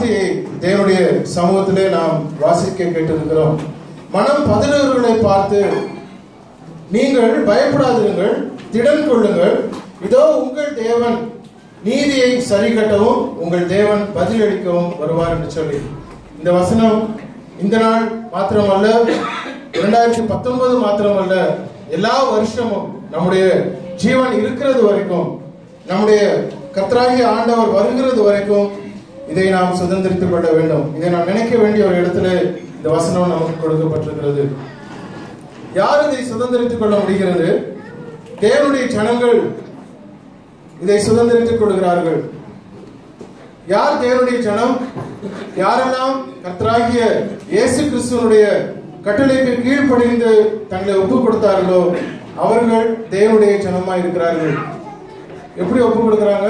வார்த்தையை தேவனுடைய சமூகத்திலே நாம் வாசிக்க கேட்டிருக்கிறோம் மனம் பதறுவர்களை பார்த்து நீங்கள் பயப்படாதிருங்கள் திடன் கொள்ளுங்கள் இதோ உங்கள் தேவன் நீதியை சரி கட்டவும் உங்கள் தேவன் பதிலளிக்கவும் வருவார் என்று சொல்லி இந்த வசனம் இந்த நாள் மாத்திரமல்ல இரண்டாயிரத்தி பத்தொன்பது மாத்திரமல்ல எல்லா வருஷமும் நம்முடைய ஜீவன் இருக்கிறது வரைக்கும் நம்முடைய கர்த்தராகிய ஆண்டவர் வருகிறது வரைக்கும் இதை நாம் சுதந்திரித்துக் கொள்ள வேண்டும் இதை நாம் நினைக்க வேண்டிய ஒரு இடத்துல இந்த வசனம் நமக்கு கொடுக்கப்பட்டிருக்கிறது யார் இதை சுதந்திரித்துக் கொள்ள முடிகிறது தேவனுடைய ஜனங்கள் இதை சுதந்திரித்துக் கொள்கிறார்கள் யார் தேவனுடைய ஜனம் யாரெல்லாம் கர்த்தராகிய இயேசு கிறிஸ்துவனுடைய கட்டளைக்கு கீழ்ப்படிந்து தங்களை ஒப்பு கொடுத்தார்களோ அவர்கள் தேவனுடைய ஜனமா இருக்கிறார்கள் எப்படி ஒப்பு கொடுக்கறாங்க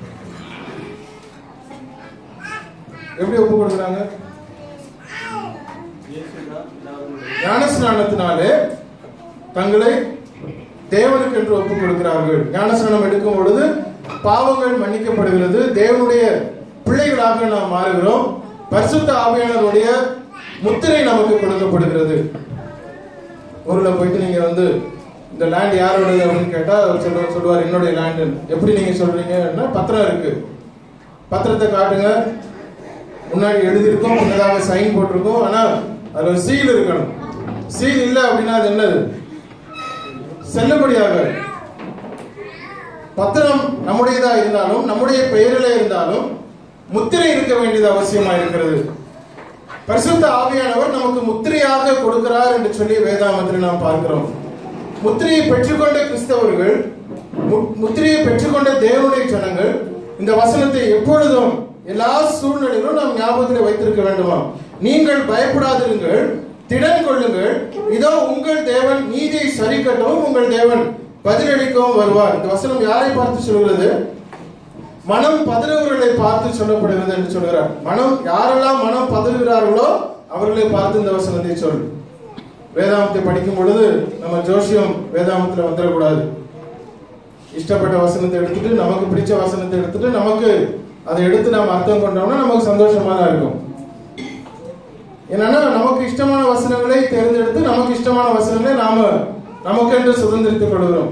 எப்படி ஒப்பு கொடுக்கறாங்க ஞானஸ்நானத்தினாலே தங்களை தேவனுக்கு என்று ஒப்புக் கொடுக்கிறார்கள் ஞானஸ்நானம் எடுக்கும் பொழுது பாவங்கள் மன்னிக்கப்படுகிறது தேவனுடைய பிள்ளைகளாக நாம் மாறுகிறோம் பரிசுத்த ஆவியானவருடைய முத்திரை நமக்கு கொடுக்கப்படுகிறது ஊர்ல போயிட்டு நீங்க வந்து இந்த லேண்ட் யாரோடது அப்படின்னு கேட்டா அவர் சொல்ல சொல்லுவார் என்னுடைய லேண்ட் எப்படி நீங்க சொல்றீங்கன்னா பத்திரம் இருக்கு பத்திரத்தை காட்டுங்க முன்னாடி எழுதியிருக்கோம் முன்னதாக சைன் போட்டிருக்கோம் ஆனா அதுல ஒரு சீல் இருக்கணும் சீல் இல்ல அப்படின்னா அது என்னது செல்லுபடியாக பத்திரம் நம்முடையதா இருந்தாலும் நம்முடைய பெயரிலே இருந்தாலும் முத்திரை இருக்க வேண்டியது அவசியமா இருக்கிறது பரிசுத்த ஆவியானவர் நமக்கு முத்திரையாக கொடுக்கிறார் என்று சொல்லி வேதாமத்தில் நாம் பார்க்கிறோம் முத்திரையை பெற்றுக்கொண்ட கிறிஸ்தவர்கள் மு- முத்திரையை பெற்றுக்கொண்ட தேவனுடைய ஜனங்கள் இந்த வசனத்தை எப்பொழுதும் எல்லா சூழ்நிலையிலும் நாம் ஞாபகத்தில் வைத்திருக்க வேண்டுமா நீங்கள் பயப்படாதிருங்கள் திடன் கொள்ளுங்கள் இதோ உங்கள் தேவன் நீதியை சரி கட்டவும் உங்கள் தேவன் பதிலளிக்கவும் வருவார் இந்த வசனம் யாரை பார்த்து சொல்கிறது மனம் பதறுவர்களை பார்த்து சொல்லப்படுகிறது என்று சொல்கிறார் மனம் யாரெல்லாம் மனம் பதறுகிறார்களோ அவர்களை பார்த்து இந்த வசனத்தை சொல் வேதாமத்தை படிக்கும் பொழுது நம்ம ஜோசியம் வேதாமத்துல வந்துடக்கூடாது இஷ்டப்பட்ட வசனத்தை எடுத்துட்டு நமக்கு பிடிச்ச வசனத்தை எடுத்துட்டு நமக்கு அதை எடுத்து நாம் அர்த்தம் கொண்டோம்னா நமக்கு சந்தோஷமா தான் இருக்கும் என்னன்னா நமக்கு இஷ்டமான வசனங்களை தேர்ந்தெடுத்து நமக்கு இஷ்டமான வசனங்களை நாம நமக்கென்று சுதந்திரித்துக் கொள்கிறோம்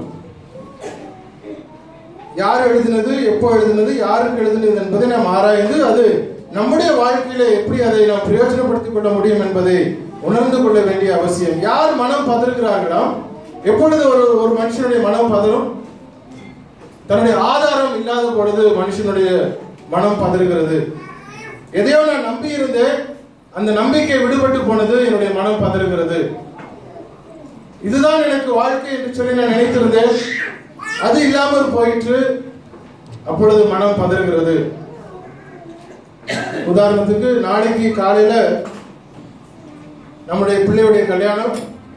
யார் எழுதினது எப்போ எழுதினது யாருக்கு எழுதினது என்பதை நாம் ஆராய்ந்து அது நம்முடைய வாழ்க்கையில எப்படி அதை நாம் பிரயோஜனப்படுத்திக் கொள்ள முடியும் என்பதை உணர்ந்து கொள்ள வேண்டிய அவசியம் யார் மனம் பதறுகிறார்களாம் எப்பொழுது ஒரு ஒரு மனுஷனுடைய மனம் பதறும் தன்னுடைய ஆதாரம் இல்லாத பொழுது மனுஷனுடைய மனம் பதறுகிறது எதையோ நான் நம்பி இருந்தேன் அந்த நம்பிக்கை விடுபட்டு போனது என்னுடைய மனம் பதறுகிறது இதுதான் எனக்கு வாழ்க்கை என்று சொல்லி நான் நினைத்திருந்தேன் அது இல்லாமல் போயிற்று அப்பொழுது மனம் பதறுகிறது உதாரணத்துக்கு நாளைக்கு காலையில நம்முடைய பிள்ளையுடைய கல்யாணம்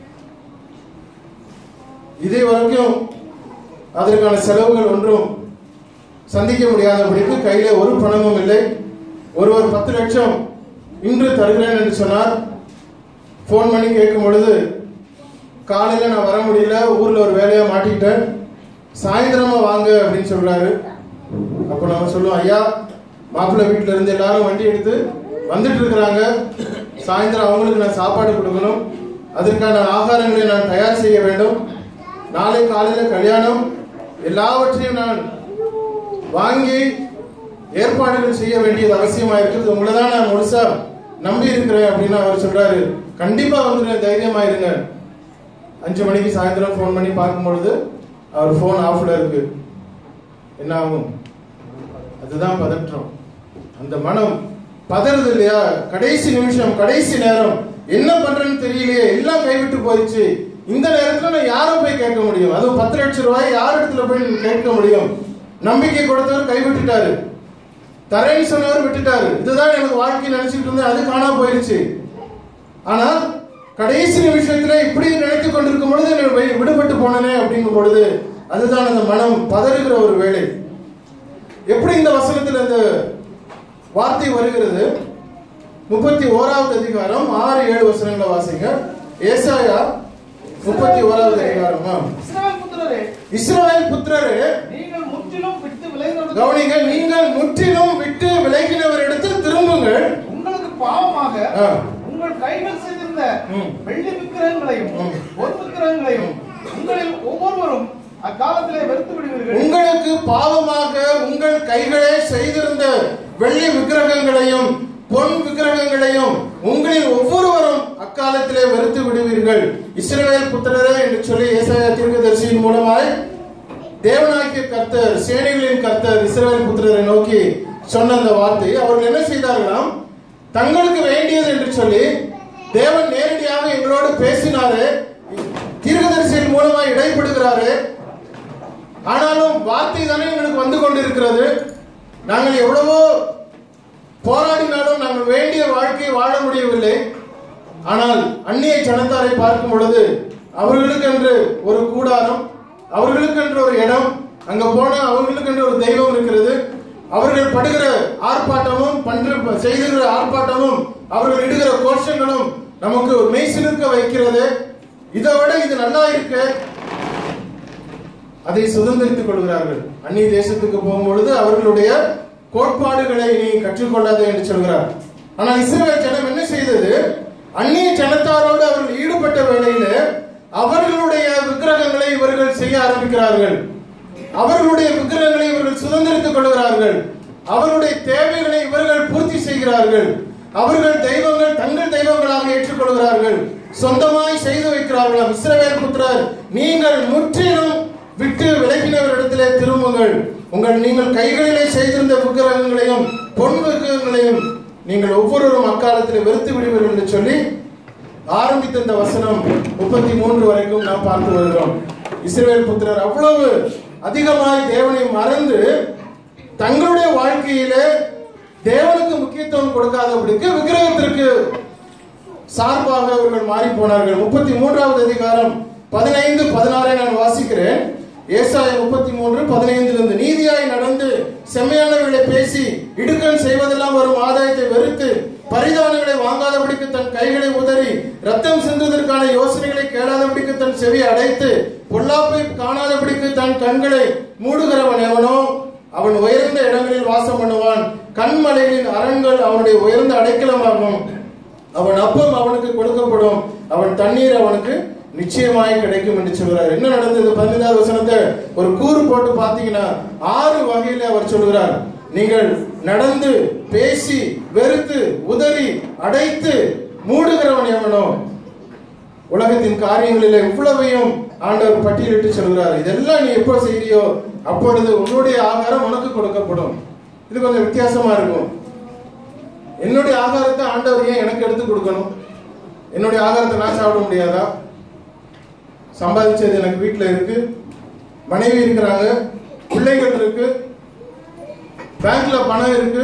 இதே வரைக்கும் அதற்கான செலவுகள் ஒன்றும் சந்திக்க முடியாதபடிக்கு கையில ஒரு பணமும் இல்லை ஒருவர் பத்து லட்சம் இன்று தருகிறேன் என்று சொன்னார் ஃபோன் பண்ணி கேட்கும் பொழுது காலையில நான் வர முடியல ஊர்ல ஒரு வேலையா மாட்டிக்கிட்டேன் சாயந்தரமா வாங்க அப்படின்னு சொல்றாரு அப்ப நம்ம சொல்லுவோம் ஐயா மாப்பிள்ளை வீட்டுல இருந்து எல்லாரும் வண்டி எடுத்து வந்துட்டு இருக்கிறாங்க சாயந்தரம் அவங்களுக்கு நான் சாப்பாடு கொடுக்கணும் அதற்கான ஆகாரங்களை நான் தயார் செய்ய வேண்டும் நாளை காலையில கல்யாணம் எல்லாவற்றையும் நான் வாங்கி ஏற்பாடுகள் செய்ய வேண்டியது அவசியமா இருக்குது உங்களை தான் நான் முழுசா நம்பி இருக்கிறேன் அப்படின்னு அவர் சொல்றாரு கண்டிப்பா வந்துடுறேன் தைரியமா இருங்க அஞ்சு மணிக்கு சாயந்தரம் ஃபோன் பண்ணி பார்க்கும் பொழுது அவர் ஃபோன் ஆஃப்ல இருக்கு என்ன ஆகும் அதுதான் பதற்றம் அந்த மனம் பதறது இல்லையா கடைசி நிமிஷம் கடைசி நேரம் என்ன பண்றேன்னு தெரியலையே எல்லாம் கைவிட்டு போயிடுச்சு இந்த நேரத்துல நான் யாரை போய் கேட்க முடியும் அதுவும் பத்து லட்சம் ரூபாய் யார் இடத்துல போய் கேட்க முடியும் நம்பிக்கை கொடுத்தவர் கைவிட்டுட்டாரு தரேன்னு சொன்னவர் விட்டுட்டாரு இதுதான் எனக்கு வாழ்க்கை நினைச்சிட்டு இருந்தேன் அது காணாம போயிருச்சு ஆனால் கடைசி நிமிஷத்துல இப்படி நினைத்து கொண்டிருக்கும் பொழுது நான் வி- விடுபட்டு போனனே அப்படிங்கும் பொழுது அதுதான் அந்த மனம் பதறுகிற ஒரு வேலை எப்படி இந்த வசனத்தில் இந்த வார்த்தை வருகிறது முப்பத்தி ஓராவது அதிகாரம் ஆறு ஏழு வசனங்களை வாசிங்க ஏசாயா முப்பத்தி ஓராவது அதிகாரமா இஸ்ரவேல் புத்திரரே இஸ்ரவேல் புத்திரரே நீங்கள் முத்திரை முற்றிலும் விட்டு விலகினவர்கள் கவனிங்க நீங்கள் முற்றிலும் விட்டு விலகினவரிடத்தில் திரும்புங்கள் உங்களுக்கு பாவமாக ஆ. உங்கள் கைகள் செய்திருந்த ம். வெள்ளி விக்கிரகங்களையும் ம். பொன் விக்கிரகங்களையும் உங்களில் ஒவ்வொருவரும் அக்காலத்திலே வெறுத்து விடுவீர்கள் உங்களுக்கு பாவமாக உங்கள் கைகளே செய்திருந்த வெள்ளி விக்கிரகங்களையும் பொன் விக்கிரகங்களையும் உங்களில் ஒவ்வொருவரும் அக்காலத்திலே வெறுத்து விடுவீர்கள் இஸ்ரவேல் புத்திரரே என்று சொல்லி ஏசாயா தீர்க்கதரிசியின் மூலமாய் தேவனாகிய கர்த்தர் சேனைகளின் கர்த்தர் இஸ்ரவேல் புத்திரரை நோக்கி சொன்ன அந்த வார்த்தை அவர்கள் என்ன செய்தார்களாம் தங்களுக்கு வேண்டியது என்று சொல்லி தேவன் நேரடியாக எங்களோடு பேசினாரு தீர்க்கதரிசியின் மூலமாய் இடைப்படுகிறாரு ஆனாலும் வார்த்தை தானே எங்களுக்கு வந்து கொண்டிருக்கிறது நாங்கள் எவ்வளவோ போராடினாலும் நாங்கள் வேண்டிய வாழ்க்கையை வாழ முடியவில்லை ஆனால் அந்நிய ஜனத்தாரை பார்க்கும் பொழுது அவர்களுக்கென்று ஒரு கூடாரம் அவர்களுக்கென்று ஒரு இடம் அங்க போனா அவர்களுக்கென்று ஒரு தெய்வம் இருக்கிறது அவர்கள் படுகிற ஆர்ப்பாட்டமும் பண்ற செய்துகிற ஆர்ப்பாட்டமும் அவர்கள் இடுகிற கோஷங்களும் நமக்கு மெய் சிலிர்க்க வைக்கிறது இதை விட இது நல்லா இருக்கு அதை சுதந்திரித்துக் கொள்கிறார்கள் அந்நிய தேசத்துக்கு போகும்பொழுது அவர்களுடைய கோட்பாடுகளை நீ கற்றுக்கொள்ளாதே என்று சொல்கிறார் ஆனால் இஸ்ரவேல் ஜனம் என்ன செய்தது அந்நிய ஜனத்தாரோடு அவர்கள் ஈடுபட்ட வேளையில அவர்களுடைய விக்கிரகங்களை இவர்கள் செய்ய ஆரம்பிக்கிறார்கள் அவர்களுடைய விக்கிரகங்களை இவர்கள் சுதந்திரித்துக் கொள்கிறார்கள் அவர்களுடைய தேவைகளை இவர்கள் பூர்த்தி செய்கிறார்கள் அவர்கள் தெய்வங்கள் தங்கள் தெய்வங்களாக ஏற்றுக்கொள்கிறார்கள் சொந்தமாய் செய்து வைக்கிறார்களாம் இஸ்ரவேல் புத்திரர் நீங்கள் முற்றிலும் விட்டு விலகினவரிடத்திலே திரும்புங்கள் உங்கள் நீங்கள் கைகளிலே செய்திருந்த விக்கிரகங்களையும் பொன் விக்கிரகங்களையும் நீங்கள் ஒவ்வொருவரும் அக்காலத்தில் வெறுத்து விடுவீர்கள் என்று சொல்லி ஆரம்பித்த இந்த வசனம் முப்பத்தி மூன்று வரைக்கும் நாம் பார்த்து வருகிறோம் இஸ்ரவேல் புத்திரர் அவ்வளவு அதிகமாய் தேவனை மறந்து தங்களுடைய வாழ்க்கையிலே தேவனுக்கு முக்கியத்துவம் கொடுக்காதபடிக்கு விக்கிரகத்திற்கு சார்பாக அவர்கள் மாறி போனார்கள் முப்பத்தி மூன்றாவது அதிகாரம் பதினைந்து பதினாறை நான் வாசிக்கிறேன் ஏசாய முப்பத்தி மூன்று பதினைந்திலிருந்து நீதியாய் நடந்து செம்மையானவர்களை பேசி இடுக்கண் செய்வதெல்லாம் வரும் ஆதாயத்தை வெறுத்து பரிதானங்களை வாங்காதபடிக்கு தன் கைகளை உதறி ரத்தம் சிந்துவதற்கான யோசனைகளை கேளாதபடிக்கு தன் செவி அடைத்து பொல்லாப்பை காணாதபடிக்கு தன் கண்களை மூடுகிறவன் எவனோ அவன் உயர்ந்த இடங்களில் வாசம் பண்ணுவான் கண்மலைகளின் அரண்கள் அவனுடைய உயர்ந்த அடைக்கலமாகும் அவன் அப்பம் அவனுக்கு கொடுக்கப்படும் அவன் தண்ணீர் அவனுக்கு நிச்சயமாய் கிடைக்கும் என்று சொல்கிறார் என்ன நடந்தது பதினைந்தாவது வசனத்தை ஒரு கூறு போட்டு பார்த்தீங்கன்னா ஆறு வகையில அவர் சொல்கிறார் நீங்கள் நடந்து பேசி வெறுத்து உதறி அடைத்து மூடுகிறவன் எவனோ உலகத்தின் காரியங்களில் இவ்வளவையும் ஆண்டவர் பட்டியலிட்டு சொல்கிறார் இதெல்லாம் நீ எப்போ செய்யறியோ அப்பொழுது உன்னுடைய ஆகாரம் உனக்கு கொடுக்கப்படும் இது கொஞ்சம் வித்தியாசமா இருக்கும் என்னுடைய ஆகாரத்தை ஆண்டவர் ஏன் எனக்கு எடுத்து கொடுக்கணும் என்னுடைய ஆகாரத்தை நான் சாப்பிட முடியாதா சம்பாதிச்சது எனக்கு வீட்டில் இருக்கு மனைவி இருக்கிறாங்க பிள்ளைகள் இருக்கு பேங்க்ல பணம் இருக்கு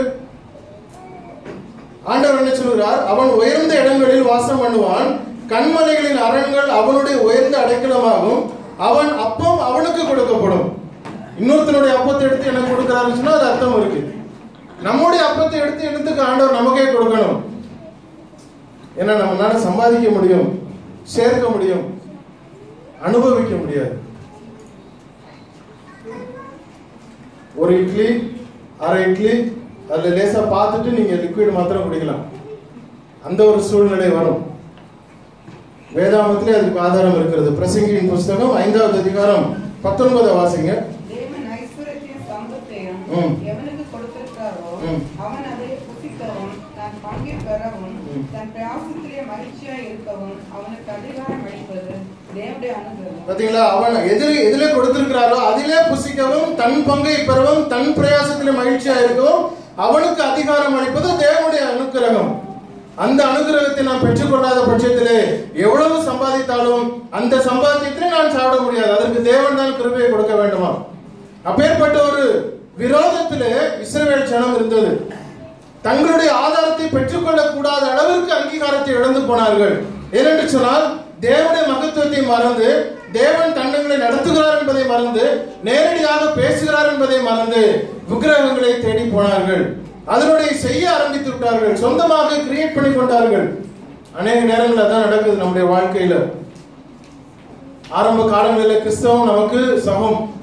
ஆண்டவர் என்ன சொல்கிறார் அவன் உயர்ந்த இடங்களில் வாசம் பண்ணுவான் கண்மலைகளின் அரண்கள் அவனுடைய உயர்ந்த அடைக்கலமாகும் அவன் அப்பம் அவனுக்கு கொடுக்கப்படும் இன்னொருத்தனுடைய அப்பத்தை எடுத்து எனக்கு கொடுக்கிறாருன்னு சொன்னா அது அர்த்தம் இருக்கு நம்முடைய அப்பத்தை எடுத்து எடுத்துக்கு ஆண்டவர் நமக்கே கொடுக்கணும் ஏன்னா நம்மளால சம்பாதிக்க முடியும் சேர்க்க முடியும் அனுபவிக்க முடியாது ஒரு இட்லி அரை இட்லி அதுல லேசா பார்த்துட்டு நீங்க லிக்விட் மாத்திரம் குடிக்கலாம் அந்த ஒரு சூழ்நிலை வரும் வேதாமத்திலே அதுக்கு ஆதாரம் இருக்கிறது பிரசங்கியின் புஸ்தகம் ஐந்தாவது அதிகாரம் பத்தொன்பதை வாசிங்க தேவன் ஐஸ்வர்யத்தையும் சம்பத்தையும் ம். எவனுக்கு கொடுத்திருக்காரோ ம். அவன் அதை புசிக்கவும் தன் பங்கை பெறவும் ம். தன் பிரயாசத்திலே மகிழ்ச்சியா இருக்கவும் அவனுக்கு அதிகாரம் அளிப்பது தேவனுடைய அனுகிரகம் பாத்தீங்களா அவன் எது எதுல கொடுத்திருக்கிறாரோ அதிலே புசிக்கவும் தன் பங்கை பெறவும் தன் பிரயாசத்திலே மகிழ்ச்சியா இருக்கவும் அவனுக்கு அதிகாரம் அளிப்பது தேவனுடைய அனுக்கிரகம் அந்த அனுகிரகத்தை நான் பெற்றுக்கொள்ளாத பட்சத்திலே எவ்வளவு சம்பாதித்தாலும் அந்த சம்பாத்தியத்திலே நான் சாப்பிட முடியாது அதற்கு தேவன் தான் கிருபையை கொடுக்க வேண்டுமா அப்பேற்பட்ட ஒரு விரோதத்திலே இஸ்ரவேல் ஜனம் இருந்தது தங்களுடைய ஆதாரத்தை பெற்றுக்கொள்ள கூடாத அளவிற்கு அங்கீகாரத்தை இழந்து போனார்கள் ஏனென்று சொன்னால் தேவனுடைய மகத்துவத்தை மறந்து தேவன் தண்டங்களை நடத்துகிறார் என்பதை மறந்து நேரடியாக பேசுகிறார் என்பதை மறந்து விக்கிரகங்களை தேடி போனார்கள் அதனுடைய செய்ய ஆரம்பித்து விட்டார்கள் சொந்தமாக கிரியேட் பண்ணி கொண்டார்கள் அநேக நேரங்கள் அதான் நடக்குது நம்முடைய வாழ்க்கையில ஆரம்ப காலங்களில் கிறிஸ்தவம் நமக்கு சகம்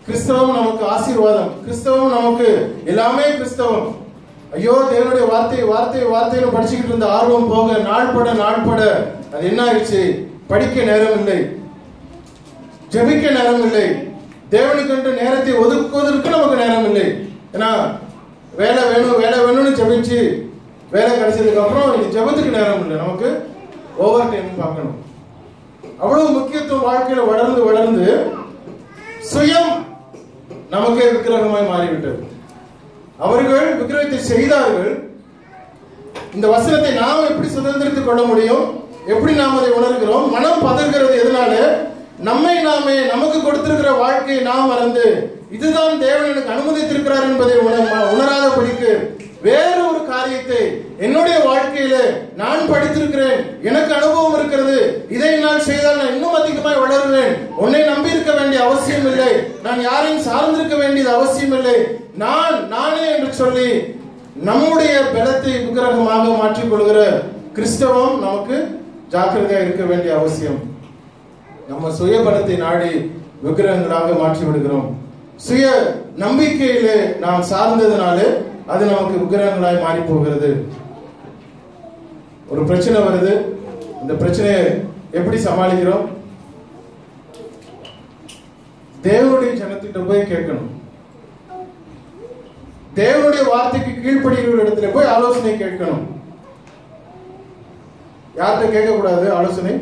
கிறிஸ்தவம் நமக்கு ஆசீர்வாதம் கிறிஸ்தவம் நமக்கு எல்லாமே கிறிஸ்தவம் ஐயோ தேவனுடைய வார்த்தை வார்த்தை வார்த்தைன்னு படிச்சுக்கிட்டு இருந்த ஆர்வம் போக நாள்பட நாள்பட அது என்ன ஆயிடுச்சு படிக்க நேரம் இல்லை ஜெபிக்க நேரம் இல்லை தேவனுக்கென்று நேரத்தை ஒதுக்குவதற்கு நமக்கு நேரம் இல்லை ஏன்னா வேலை வேணும் வேலை வேணும்னு ஜெபிச்சு வேலை கிடைச்சதுக்கு அப்புறம் இனி ஜெபத்துக்கு நேரம் இல்லை நமக்கு ஓவர் டைம் பார்க்கணும் அவ்வளவு முக்கியத்துவம் வாழ்க்கையில வளர்ந்து வளர்ந்து சுயம் நமக்கே விக்கிரகமாய் மாறிவிட்டது அவர்கள் விக்கிரகத்தை செய்தார்கள் இந்த வசனத்தை நாம் எப்படி சுதந்திரித்துக் கொள்ள முடியும் எப்படி நாம் அதை உணர்கிறோம் மனம் பதறுகிறது எதனால நம்மை நாமே நமக்கு கொடுத்திருக்கிற வாழ்க்கையை நாம் மறந்து இதுதான் தேவன் எனக்கு அனுமதித்திருக்கிறார் என்பதை உண- உணராதபடிக்கு வேறு ஒரு காரியத்தை என்னுடைய வாழ்க்கையில நான் படித்திருக்கிறேன் எனக்கு அனுபவம் இருக்கிறது இதை நான் செய்தால் நான் இன்னும் அதிகமாய் வளருவேன் உன்னை நம்பி இருக்க வேண்டிய அவசியம் இல்லை நான் யாரையும் சார்ந்திருக்க வேண்டியது அவசியம் இல்லை நான் நானே என்று சொல்லி நம்முடைய பலத்தை விக்கிரகமாக மாற்றிக் கொள்கிற கிறிஸ்தவம் நமக்கு ஜாக்கிரதையா இருக்க வேண்டிய அவசியம் நம்ம சுய பலத்தை நாடி விக்கிரகங்களாக மாற்றி விடுகிறோம் சுய நம்பிக்கையிலே நாம் சார்ந்ததுனாலே அது நமக்கு விக்கிரகங்களாய் மாறி போகிறது ஒரு பிரச்சனை வருது இந்த பிரச்சனையை எப்படி சமாளிக்கிறோம் தேவனுடைய ஜனத்திட்ட போய் கேட்கணும் தேவனுடைய வார்த்தைக்கு கீழ்ப்படுகிற இடத்துல போய் ஆலோசனை கேட்கணும் யார்கிட்ட கேட்க கூடாது ஆலோசனை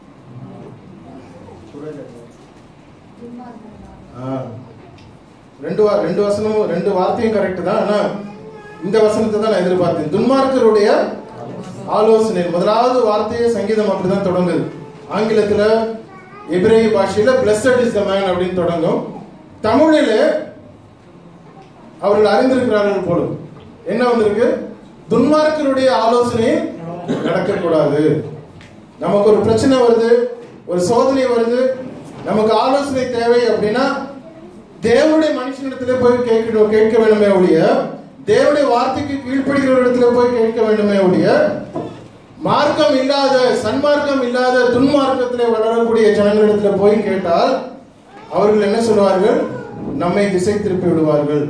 ஆ. ரெண்டு வா- ரெண்டு வசனமும் ரெண்டு வார்த்தையும் கரெக்ட் தான் ஆனா இந்த வசனத்தை தான் நான் எதிர்பார்த்தேன் துன்மார்க்கருடைய ஆலோசனை முதலாவது வார்த்தையே சங்கீதம் அப்படிதான் தொடங்குது ஆங்கிலத்துல எபிரேய பாஷையில பிளஸட் இஸ் த மேன் அப்படின்னு தொடங்கும் தமிழில அவர்கள் அறிந்திருக்கிறார்கள் போலும் என்ன வந்திருக்கு துன்மார்க்கருடைய ஆலோசனை நடக்கக்கூடாது நமக்கு ஒரு பிரச்சனை வருது ஒரு சோதனை வருது நமக்கு ஆலோசனை தேவை அப்படின்னா தேவனுடைய மனுஷனிடத்துல போய் கேட்கணும் கேட்க வேண்டுமே ஒழிய தேவனுடைய வார்த்தைக்கு கீழ்ப்படுகிற இடத்துல போய் கேட்க வேண்டுமே ஒழிய மார்க்கம் இல்லாத சன்மார்க்கம் இல்லாத துன்மார்க்கத்திலே வளரக்கூடிய ஜனங்களிடத்துல போய் கேட்டால் அவர்கள் என்ன சொல்வார்கள் நம்மை திசை திருப்பி விடுவார்கள்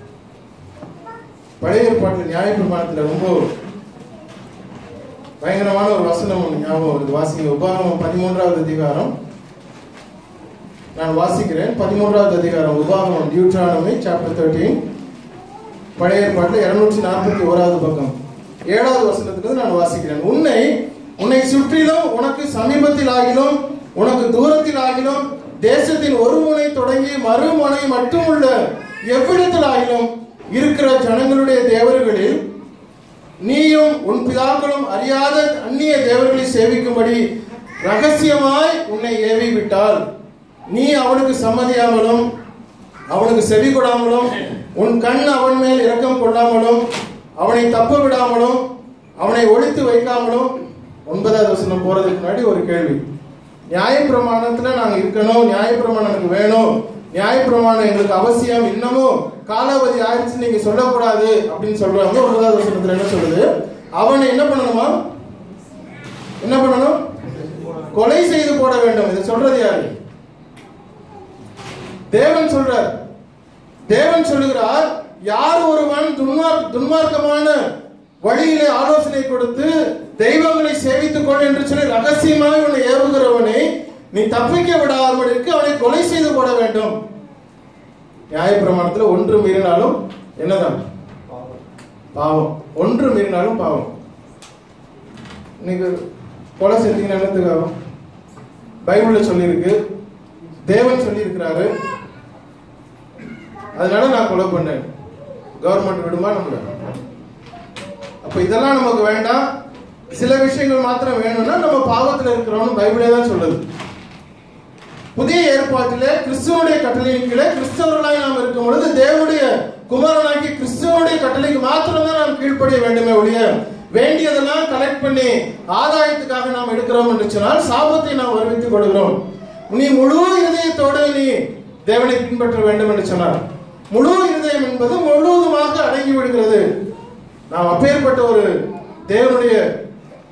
பழைய ஏற்பாட்டில் நியாயப்பிரமாணத்துல ரொம்ப பயங்கரமான ஒரு வசனம் ஒண்ணு ஞாபகம் வருது வாசிங்க உபாகமம் பதிமூன்றாவது அதிகாரம் நான் வாசிக்கிறேன் பதிமூன்றாவது அதிகாரம் உபாகமம் டியூட்ரானமி சாப்டர் தேர்ட்டீன் பழைய ஏற்பாட்டில் இருநூற்றி நாற்பத்தி ஓராவது பக்கம் ஏழாவது வசனத்திலிருந்து நான் வாசிக்கிறேன் உன்னை உன்னை சுற்றிலும் உனக்கு சமீபத்தில் ஆகிலும் உனக்கு தூரத்தில் ஆகிலும் தேசத்தின் ஒரு முனை தொடங்கி மறுமுனை மட்டுமுள்ள எவ்விடத்தில் ஆகிலும் இருக்கிற ஜனங்களுடைய தேவர்களில் நீயும் உன் பிதாக்களும் அறியாத அந்நிய தேவர்களை சேவிக்கும்படி ரகசியமாய் உன்னை ஏவி விட்டால் நீ அவனுக்கு சம்மதியாமலும் அவனுக்கு செவி கொடாமலும் உன் கண் அவன் மேல் இரக்கம் கொள்ளாமலும் அவனை தப்ப விடாமலும் அவனை ஒழித்து வைக்காமலும் ஒன்பதாவது வசனம் போறதுக்கு முன்னாடி ஒரு கேள்வி நியாயப்பிரமாணத்துல நாங்க இருக்கணும் நியாயப்பிரமாணம் எனக்கு வேணும் நியாயப்பிரமாணம் எங்களுக்கு அவசியம் இன்னமும் காலாவதி ஆயிடுச்சு நீங்க சொல்லக்கூடாது அப்படின்னு சொல்றாங்க ஒன்பதாவது வசனத்துல என்ன சொல்லுது அவனை என்ன பண்ணணுமா என்ன பண்ணணும் கொலை செய்து போட வேண்டும் இதை சொல்றது யாரு தேவன் சொல்றார் தேவன் சொல்லுகிறார் யார் ஒருவன் துன்மார் துன்மார்க்கமான வழியிலே ஆலோசனை கொடுத்து தெய்வங்களை சேவித்துக் கொள் என்று சொல்லி ரகசியமாக உன்னை ஏவுகிறவனை நீ தப்பிக்க விடாதபடிக்கு அவனை கொலை செய்து போட வேண்டும் நியாயப்பிரமாணத்துல ஒன்று மீறினாலும் என்னதான் பாவம் ஒன்று மீறினாலும் பாவம் இன்னைக்கு கொலை செஞ்சீங்கன்னா என்னத்துக்கு ஆகும் பைபிள்ல சொல்லியிருக்கு தேவன் சொல்லியிருக்கிறாரு அதனால நான் கொலை பண்ணேன் கவர்மெண்ட் விடுமா நம்மள அப்ப இதெல்லாம் நமக்கு வேண்டாம் சில விஷயங்கள் மாத்திரம் வேணும்னா நம்ம பாவத்துல இருக்கிறோம்னு பைபிளே தான் சொல்லுது புதிய ஏற்பாட்டிலே கிறிஸ்துவனுடைய கட்டளையின் கீழே கிறிஸ்தவர்களாய் நாம் இருக்கும் பொழுது தேவனுடைய குமாரனாகி கிறிஸ்துவனுடைய கட்டளைக்கு மாத்திரம் தான் நாம் கீழ்ப்படிய வேண்டுமே ஒழிய வேண்டியதெல்லாம் கலெக்ட் பண்ணி ஆதாயத்துக்காக நாம் எடுக்கிறோம் என்று சொன்னால் சாபத்தை நாம் வருவித்துக் கொள்கிறோம் நீ முழு இருதயத்தோடு நீ தேவனை பின்பற்ற வேண்டும் என்று சொன்னார் முழு இருதயம் என்பது முழுவதுமாக அடங்கி விடுகிறது நாம் அப்பேற்பட்ட ஒரு தேவனுடைய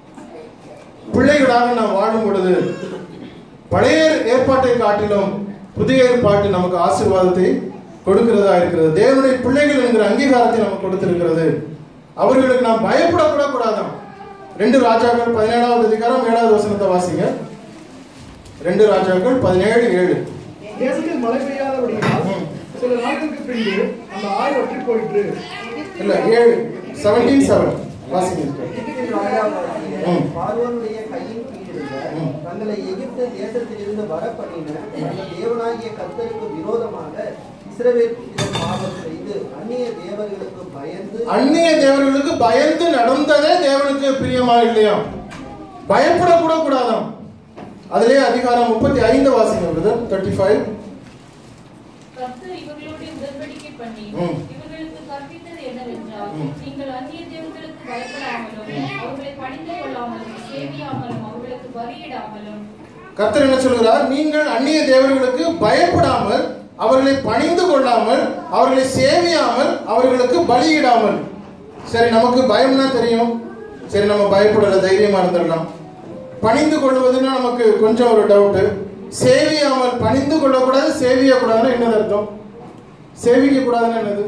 பிள்ளைகளாக நாம் வாழும் பொழுது பழைய ஏற்பாட்டை காட்டிலும் புதிய ஏற்பாட்டு நமக்கு ஆசீர்வாதத்தை கொடுக்கிறதா இருக்கிறது தேவனுடைய பிள்ளைகள் என்கிற அங்கீகாரத்தை நமக்கு கொடுத்திருக்கிறது அவர்களுக்கு நாம் பயப்படக்கூட கூடாதாம் ரெண்டு ராஜாக்கள் பதினேழாவது அதிகாரம் ஏழாவது வசனத்தை வாசிங்க ரெண்டு ராஜாக்கள் பதினேழு ஏழு தேசத்தில் மழை பெய்யாதபடியால் ம். சில நாட்களுக்கு பின்பு அந்த ஆய் வற்றி போயிற்று இல்ல ஏழு செவன்டீன் செவன் வாசிங்க எகிப்தின் ராஜாவாகிய ம். பார்வோனுடைய கையின் கீழ் இருந்த ம். தங்களை எகிப்து தேசத்திலிருந்து வர பண்ணின தங்கள் தேவனாகிய கர்த்தருக்கு விரோதமாக இஸ்ரவேல் புத்திரர் பாவம் செய்து அந்நிய தேவர்களுக்கு பயந்து அந்நிய தேவர்களுக்கு பயந்து நடந்ததே தேவனுக்கு பிரியமா இல்லையா பயப்படக்கூட கூடாதாம் அதிலே அதிகாரம் முப்பத்தி ஐந்து வாசிங்க பிரதர் தேர்ட்டி ஃபைவ் கர்த்தர் இவர்களோடு உடன்படிக்கை பண்ணி ம். இவர்களுக்கு கற்பித்தது என்னவென்றால் ம். நீங்கள் அந்நிய தேவர்களுக்கு பயப்படாமலும் அவர்களை பணிந்து கொள்ளாமலும் சேவியாமலும் அவர்களுக்கு பலியிடாமலும் கர்த்தர் என்ன சொல்கிறார் நீங்கள் அந்நிய தேவர்களுக்கு பயப்படாமல் அவர்களை பணிந்து கொள்ளாமல் அவர்களை சேவியாமல் அவர்களுக்கு பலியிடாமல் சரி நமக்கு பயம்னா தெரியும் சரி நம்ம பயப்படல தைரியமா இருந்துடலாம் பணிந்து கொள்வதுன்னா நமக்கு கொஞ்சம் ஒரு டவுட் சேவியாமல் பணிந்து கொள்ளக்கூடாது சேவிய கூடாதுன்னா என்னது அர்த்தம் சேவிக்க கூடாதுன்னா என்னது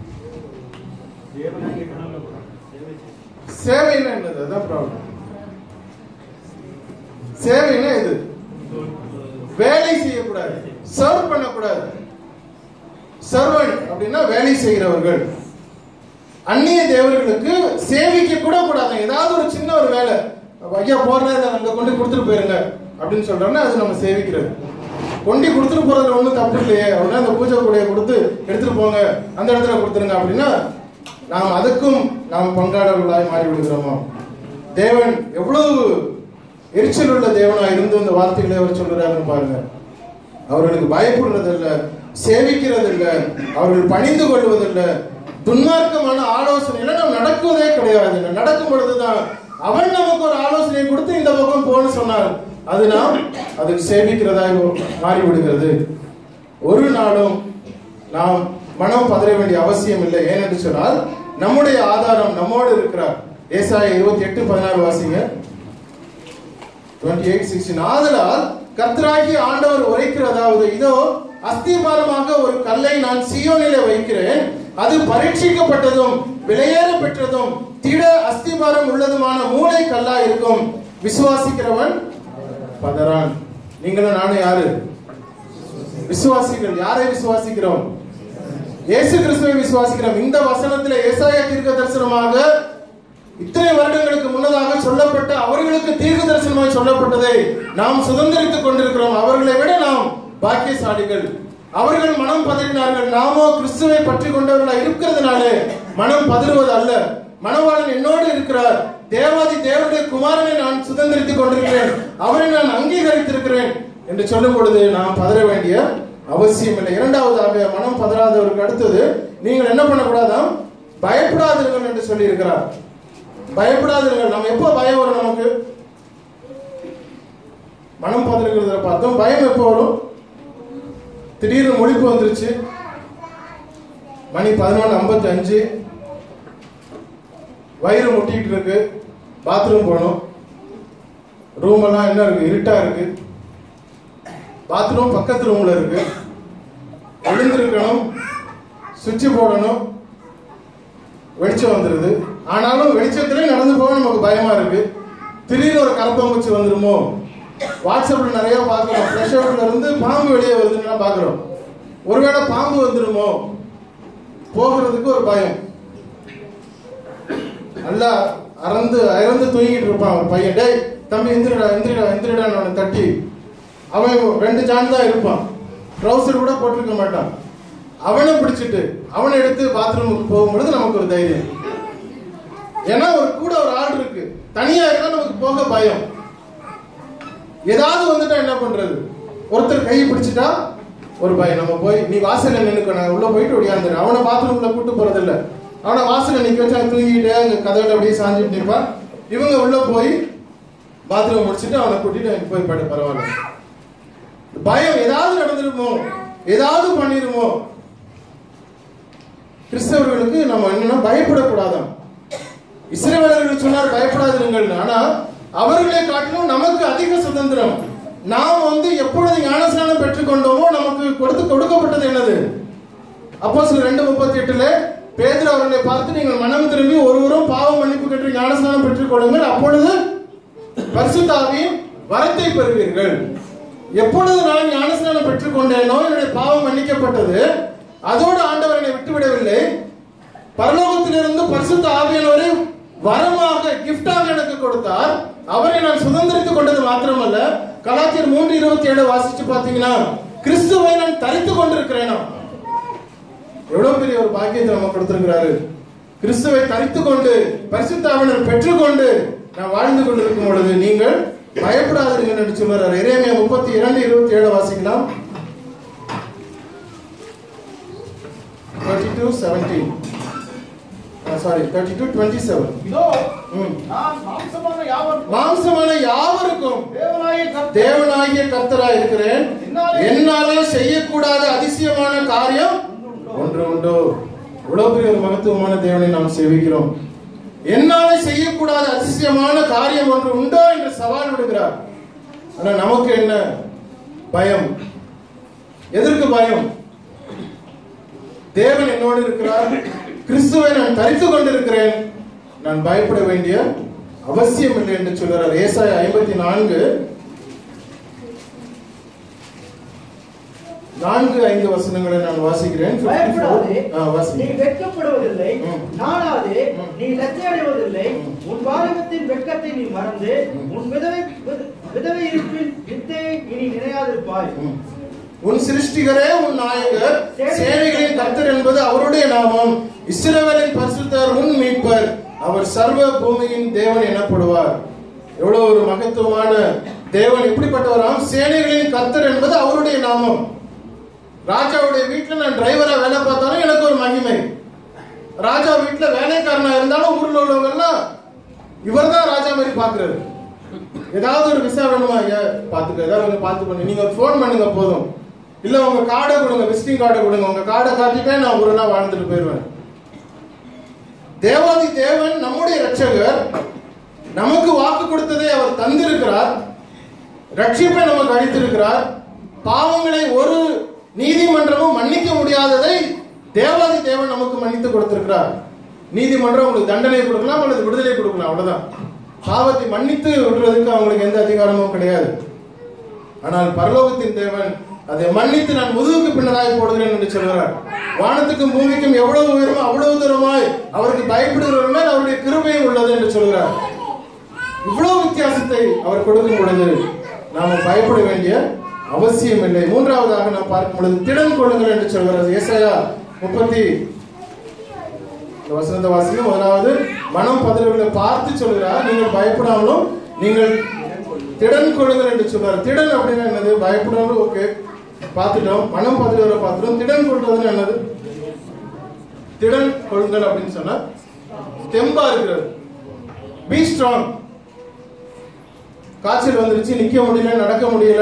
சேவைன்னா என்னது அதான் ப்ராப்ளம் சேவைன்னா இது வேலை செய்யக்கூடாது சர்வ் பண்ணக்கூடாது சர்வன்ட் அப்படின்னா வேலை செய்கிறவர்கள் அந்நிய தேவர்களுக்கு சேவிக்க கூட கூடாது ஏதாவது ஒரு சின்ன ஒரு வேலை ஐயா போடுறேன் இதை அங்க கொண்டு கொடுத்துட்டு போயிருங்க அப்படின்னு சொல்றோம்னா அது நம்ம சேவிக்கிறது கொண்டு கொடுத்துட்டு போறதுல ஒண்ணும் தப்பு இல்லையே அப்படின்னா அந்த பூஜை கூடைய கொடுத்து எடுத்துட்டு போங்க அந்த இடத்துல கொடுத்துருங்க அப்படின்னா நாம் அதுக்கும் நாம் பங்காளர்களாய் மாறி விடுகிறோமோ தேவன் எவ்வளவு எரிச்சல் உள்ள தேவனா இருந்து இந்த வார்த்தைகளை அவர் சொல்றாருன்னு பாருங்க அவர்களுக்கு பயப்படுறது இல்ல சேவிக்கிறது இல்ல அவர்கள் பணிந்து கொள்வதில்ல துன்மார்க்கமான ஆலோசனையில நாம் நடக்குவதே கிடையாது நடக்கும் பொழுதுதான் அவன் நமக்கு ஒரு ஆலோசனை கொடுத்து இந்த பக்கம் போன்னு சொன்னார் அது நாம் அதுக்கு சேவிக்கிறதாய் மாறி விடுகிறது ஒரு நாளும் நாம் மனம் பதற வேண்டிய அவசியம் இல்லை ஏனென்று சொன்னால் நம்முடைய ஆதாரம் நம்மோடு இருக்கிறார் ஏசாய இருபத்தி எட்டு பதினாறு வாசிங்க 28:16 ஆதலால் கர்த்தராகிய ஆண்டவர் உரைக்கிறதாவது இதோ அஸ்திபாரமாக ஒரு கல்லை நான் சியோனிலே வைக்கிறேன் அது பரீட்சிக்கப்பட்டதும் விலையேற பெற்றதும் திட அஸ்திபாரம் உள்ளதுமான மூளை கல்லா இருக்கும் விசுவாசிக்கிறவன் பதறான் நீங்களும் நானும் யாரு விசுவாசிகள் யாரை விசுவாசிக்கிறோம் இயேசு கிறிஸ்துவை விசுவாசிக்கிறோம் இந்த வசனத்திலே ஏசாயா தீர்க்க தரிசனமாக இத்தனை வருடங்களுக்கு முன்னதாக சொல்லப்பட்ட அவர்களுக்கு தீர்க்க தரிசனமாய் சொல்லப்பட்டதை நாம் சுதந்திரித்துக் கொண்டிருக்கிறோம் அவர்களை விட நாம் பாக்கியசாலிகள் அவர்கள் மனம் பதறினார்கள் நாமோ கிறிஸ்துவை பற்றி கொண்டவர்களாய் இருக்கிறதுனாலே மனம் பதறுவது அல்ல மணவாளன் என்னோடு இருக்கிறார் தேவாதி தேவனுடைய குமாரனை நான் சுதந்திரித்துக் கொண்டிருக்கிறேன் அவரை நான் அங்கீகரித்திருக்கிறேன் என்று சொல்லும் பொழுது நாம் பதற வேண்டிய அவசியம் இல்லை இரண்டாவதாக மனம் பதறாதவருக்கு அடுத்தது நீங்கள் என்ன பண்ணக்கூடாதாம் பயப்படாதீர்கள் என்று சொல்லி இருக்கிறார் பயப்படாதீர்கள் நம்ம எப்போ பயம் வரும் நமக்கு மனம் பதறுகிறத பார்த்தோம் பயம் எப்போ வரும் திடீர்னு முழிப்பு வந்துருச்சு மணி பதினொன்று ஐம்பத்தி அஞ்சு வயிறு முட்டிட்டு இருக்கு பாத்ரூம் போகணும் ரூம் எல்லாம் என்ன இருக்கு இருட்டா இருக்கு பாத்ரூம் பக்கத்து ரூம்ல இருக்கு எழுந்திருக்கணும் சுவிட்ச் போடணும் வெளிச்சம் வந்துருது ஆனாலும் வெளிச்சத்திலே நடந்து போக நமக்கு பயமா இருக்கு திடீர்னு ஒரு கரப்பாம்பூச்சி வந்துருமோ வாட்ஸ்அப்ல நிறைய பார்க்கிறோம் ஃப்ரெஷ் அவுட்ல இருந்து பாம்பு வெளியே வருதுன்னு பார்க்கிறோம் ஒருவேளை பாம்பு வந்துருமோ போகிறதுக்கு ஒரு பயம் நல்லா அறந்து அறந்து தூங்கிட்டு இருப்பான் ஒரு பையன் டேய் தம்பி எந்திரிடா எந்திரிடா எந்திரிடான்னு அவனை தட்டி அவன் ரெண்டு ஜான் தான் இருப்பான் ட்ரௌசர் கூட போட்டிருக்க மாட்டான் அவனை பிடிச்சிட்டு அவனை எடுத்து பாத்ரூமுக்கு போகும்பொழுது நமக்கு ஒரு தைரியம் ஏன்னா ஒரு கூட ஒரு ஆள் இருக்கு தனியா இருந்தா நமக்கு போக பயம் ஏதாவது வந்துட்டா என்ன பண்றது ஒருத்தர் கையை பிடிச்சிட்டா ஒரு பயம் நம்ம போய் நீ வாசல்ல நின்னுக்க நான் உள்ள போயிட்டு ஒடியாந்துரு அவனை பாத்ரூம்ல கூட்டு போறது இல்ல அவனை வாசல்ல நிக்க வச்சு அவன் தூங்கிட்டு அங்க கதவுல அப்படியே சாஞ்சிட்டு நிற்பான் இவங்க உள்ள போய் பாத்ரூம் முடிச்சிட்டு அவனை கூட்டிட்டு அங்க போய் படு பரவாயில்ல பயம் ஏதாவது நடந்துருமோ ஏதாவது பண்ணிருமோ கிறிஸ்தவர்களுக்கு நம்ம என்னன்னா பயப்படக்கூடாதாம் இஸ்ரவேலர்கள் சொன்னார் பயப்படாதிருங்கள் ஆனா அவர்களை காட்டிலும் நமக்கு அதிக சுதந்திரம் நாம் வந்து எப்பொழுது ஞானஸ்நானம் ஞானஸ்நானம் பெற்றுக்கொண்டோமோ நமக்கு கொடுத்து கொடுக்கப்பட்டது என்னது அப்போ சில ரெண்டு முப்பத்தி எட்டுல பேதுரு அவர்களை பார்த்து நீங்கள் மனம் திரும்பி ஒருவரும் பாவ மன்னிப்பு கற்று ஞானஸ்நானம் பெற்றுக் கொள்ளுங்கள் அப்பொழுது பரிசுத்தாவியின் வரத்தை பெறுவீர்கள் எப்பொழுது நான் ஞானஸ்நானம் பெற்றுக்கொண்டேனோ என்னுடைய பாவம் மன்னிக்கப்பட்டது அதோடு ஆண்டவர் என்னை விட்டுவிடவில்லை பரலோகத்திலிருந்து பரிசுத்த ஆவியானவரை வரமாக கிஃப்டாக எனக்கு கொடுத்தார் அவரை நான் சுதந்திரித்துக் கொண்டது மாத்திரமல்ல கலாச்சியர் மூன்று இருபத்தி ஏழு வாசிச்சு பாத்தீங்கன்னா கிறிஸ்துவை நான் தரித்து கொண்டிருக்கிறேனா எவ்வளவு பெரிய ஒரு பாக்கியத்தை நம்ம கொடுத்திருக்கிறாரு கிறிஸ்துவை தரித்து கொண்டு பரிசுத்தாவினர் பெற்றுக்கொண்டு நான் வாழ்ந்து கொண்டிருக்கும் பொழுது நீங்கள் பயப்படாதீர்கள் என்று சொல்றாரு எரேமியா முப்பத்தி இரண்டு இருபத்தி ஏழு வாசிக்கலாம் thirty two seventeen sorry thirty two twenty seven இதோ நான் மாம்சமான யாவருக்கும் மாம்சமான யாவருக்கும் தேவனாய கர்த்தர் தேவனாகிய கர்த்தராய் இருக்கிறேன் என்னாலே செய்யக்கூடாத அதிசயமான காரியம் ஒன்று உண்டோ இவ்வளவு பெரிய ஒரு மகத்துவமான தேவனை நாம் சேவிக்கிறோம் என்னாலே செய்யக்கூடாத அதிசயமான காரியம் ஒன்று உண்டோ என்று சவால் விடுகிறார் ஆனா நமக்கு என்ன பயம் எதற்கு பயம் தேவன் என்னோடு இருக்கிறார் கிறிஸ்துவை நான் தரித்து கொண்டிருக்கிறேன் நான் பயப்பட வேண்டிய அவசியம் இல்லை என்று சொல்கிறார் ஏசாய ஐம்பத்தி நான்கு நான்கு ஐந்து வசனங்களை நான் வாசிக்கிறேன் 54. பயப்படாதே ஆ, வாசி. நீ வெட்கப்படுவதில்லை ம். நாடாதே ம். நீ லட்சியடைவதில்லை ம். உன் வாலிபத்தின் வெட்கத்தை நீ மறந்து உன் விதவை வித- விதவை இருப்பின் வித்தையை இனி நினையாதிருப்பாய் ம். உன் சிருஷ்டிகரே உன் நாயகர் சேனைகளின் கர்த்தர் என்பது அவருடைய நாமம் இஸ்ரவேலின் பரிசுத்தர் உன் மீட்பர் அவர் சர்வ பூமியின் தேவன் எனப்படுவார் எவ்வளவு ஒரு மகத்துவமான தேவன் எப்படிப்பட்டவராம் சேனைகளின் கர்த்தர் என்பது அவருடைய நாமம் ராஜாவுடைய வீட்டுல நான் டிரைவரா வேலை பார்த்தாலும் எனக்கு ஒரு மகிமை ராஜா வீட்டுல வேலைக்காரனா இருந்தாலும் ஊர்ல உள்ளவங்க எல்லாம் இவர்தான் ராஜா மாதிரி பாக்குறாரு ஏதாவது ஒரு விசா வேணுமா ஐயா பாத்துக்க ஏதாவது கொஞ்சம் பார்த்து பண்ணி நீங்க ஒரு ஃபோன் பண்ணுங்க போதும் இல்ல உங்க கார்டை கொடுங்க விசிட்டிங் கார்டை கொடுங்க உங்க கார்டை காட்டிட்டே நான் ஒரு நாள் வாழ்ந்துட்டு போயிடுவேன் தேவாதி தேவன் நம்முடைய ரட்சகர் நமக்கு வாக்கு கொடுத்ததை அவர் தந்திருக்கிறார் ரட்சிப்பை நமக்கு அளித்திருக்கிறார் பாவங்களை ஒரு நீதிமன்றமும் மன்னிக்க முடியாததை தேவாதி தேவன் நமக்கு மன்னித்து கொடுத்திருக்கிறார் நீதிமன்றம் உங்களுக்கு தண்டனை கொடுக்கலாம் அல்லது விடுதலை கொடுக்கலாம் அவ்வளவுதான் பாவத்தை மன்னித்து விடுறதுக்கு அவங்களுக்கு எந்த அதிகாரமும் கிடையாது ஆனால் பரலோகத்தின் தேவன் அதை மன்னித்து நான் முதுகுக்கு பின்னராய் போடுகிறேன் என்று சொல்கிறார் வானத்துக்கும் பூமிக்கும் எவ்வளவு உயரமோ அவ்வளவு தூரமாய் அவருக்கு பயப்படுகிறவர் மேல் அவருடைய கிருபையும் உள்ளது என்று சொல்கிறார் இவ்வளவு வித்தியாசத்தை அவர் கொடுக்கும் பொழுது நாம பயப்பட வேண்டிய அவசியம் இல்லை மூன்றாவதாக நாம் பார்க்கும் பொழுது திடன் கொள்ளுங்கள் என்று சொல்கிறது ஏசாயா முப்பத்தி இந்த வசனத்தை வாசிக்க முதலாவது மனம் பதறுகளை பார்த்து சொல்கிறார் நீங்கள் பயப்படாமலும் நீங்கள் திடன் கொள்ளுங்கள் என்று சொல்றார் திடன் அப்படின்னா என்னது பயப்படாமலும் ஓகே பார்த்துட்டோம் மனம் பதறுகளை பார்த்துட்டோம் திடன் கொள்றதுன்னு என்னது திடன் கொள்ளுங்கள் அப்படின்னு சொன்னா தெம்பா இருக்கிறது பி ஸ்ட்ராங் காய்ச்சல் வந்துருச்சு நிக்க முடியல நடக்க முடியல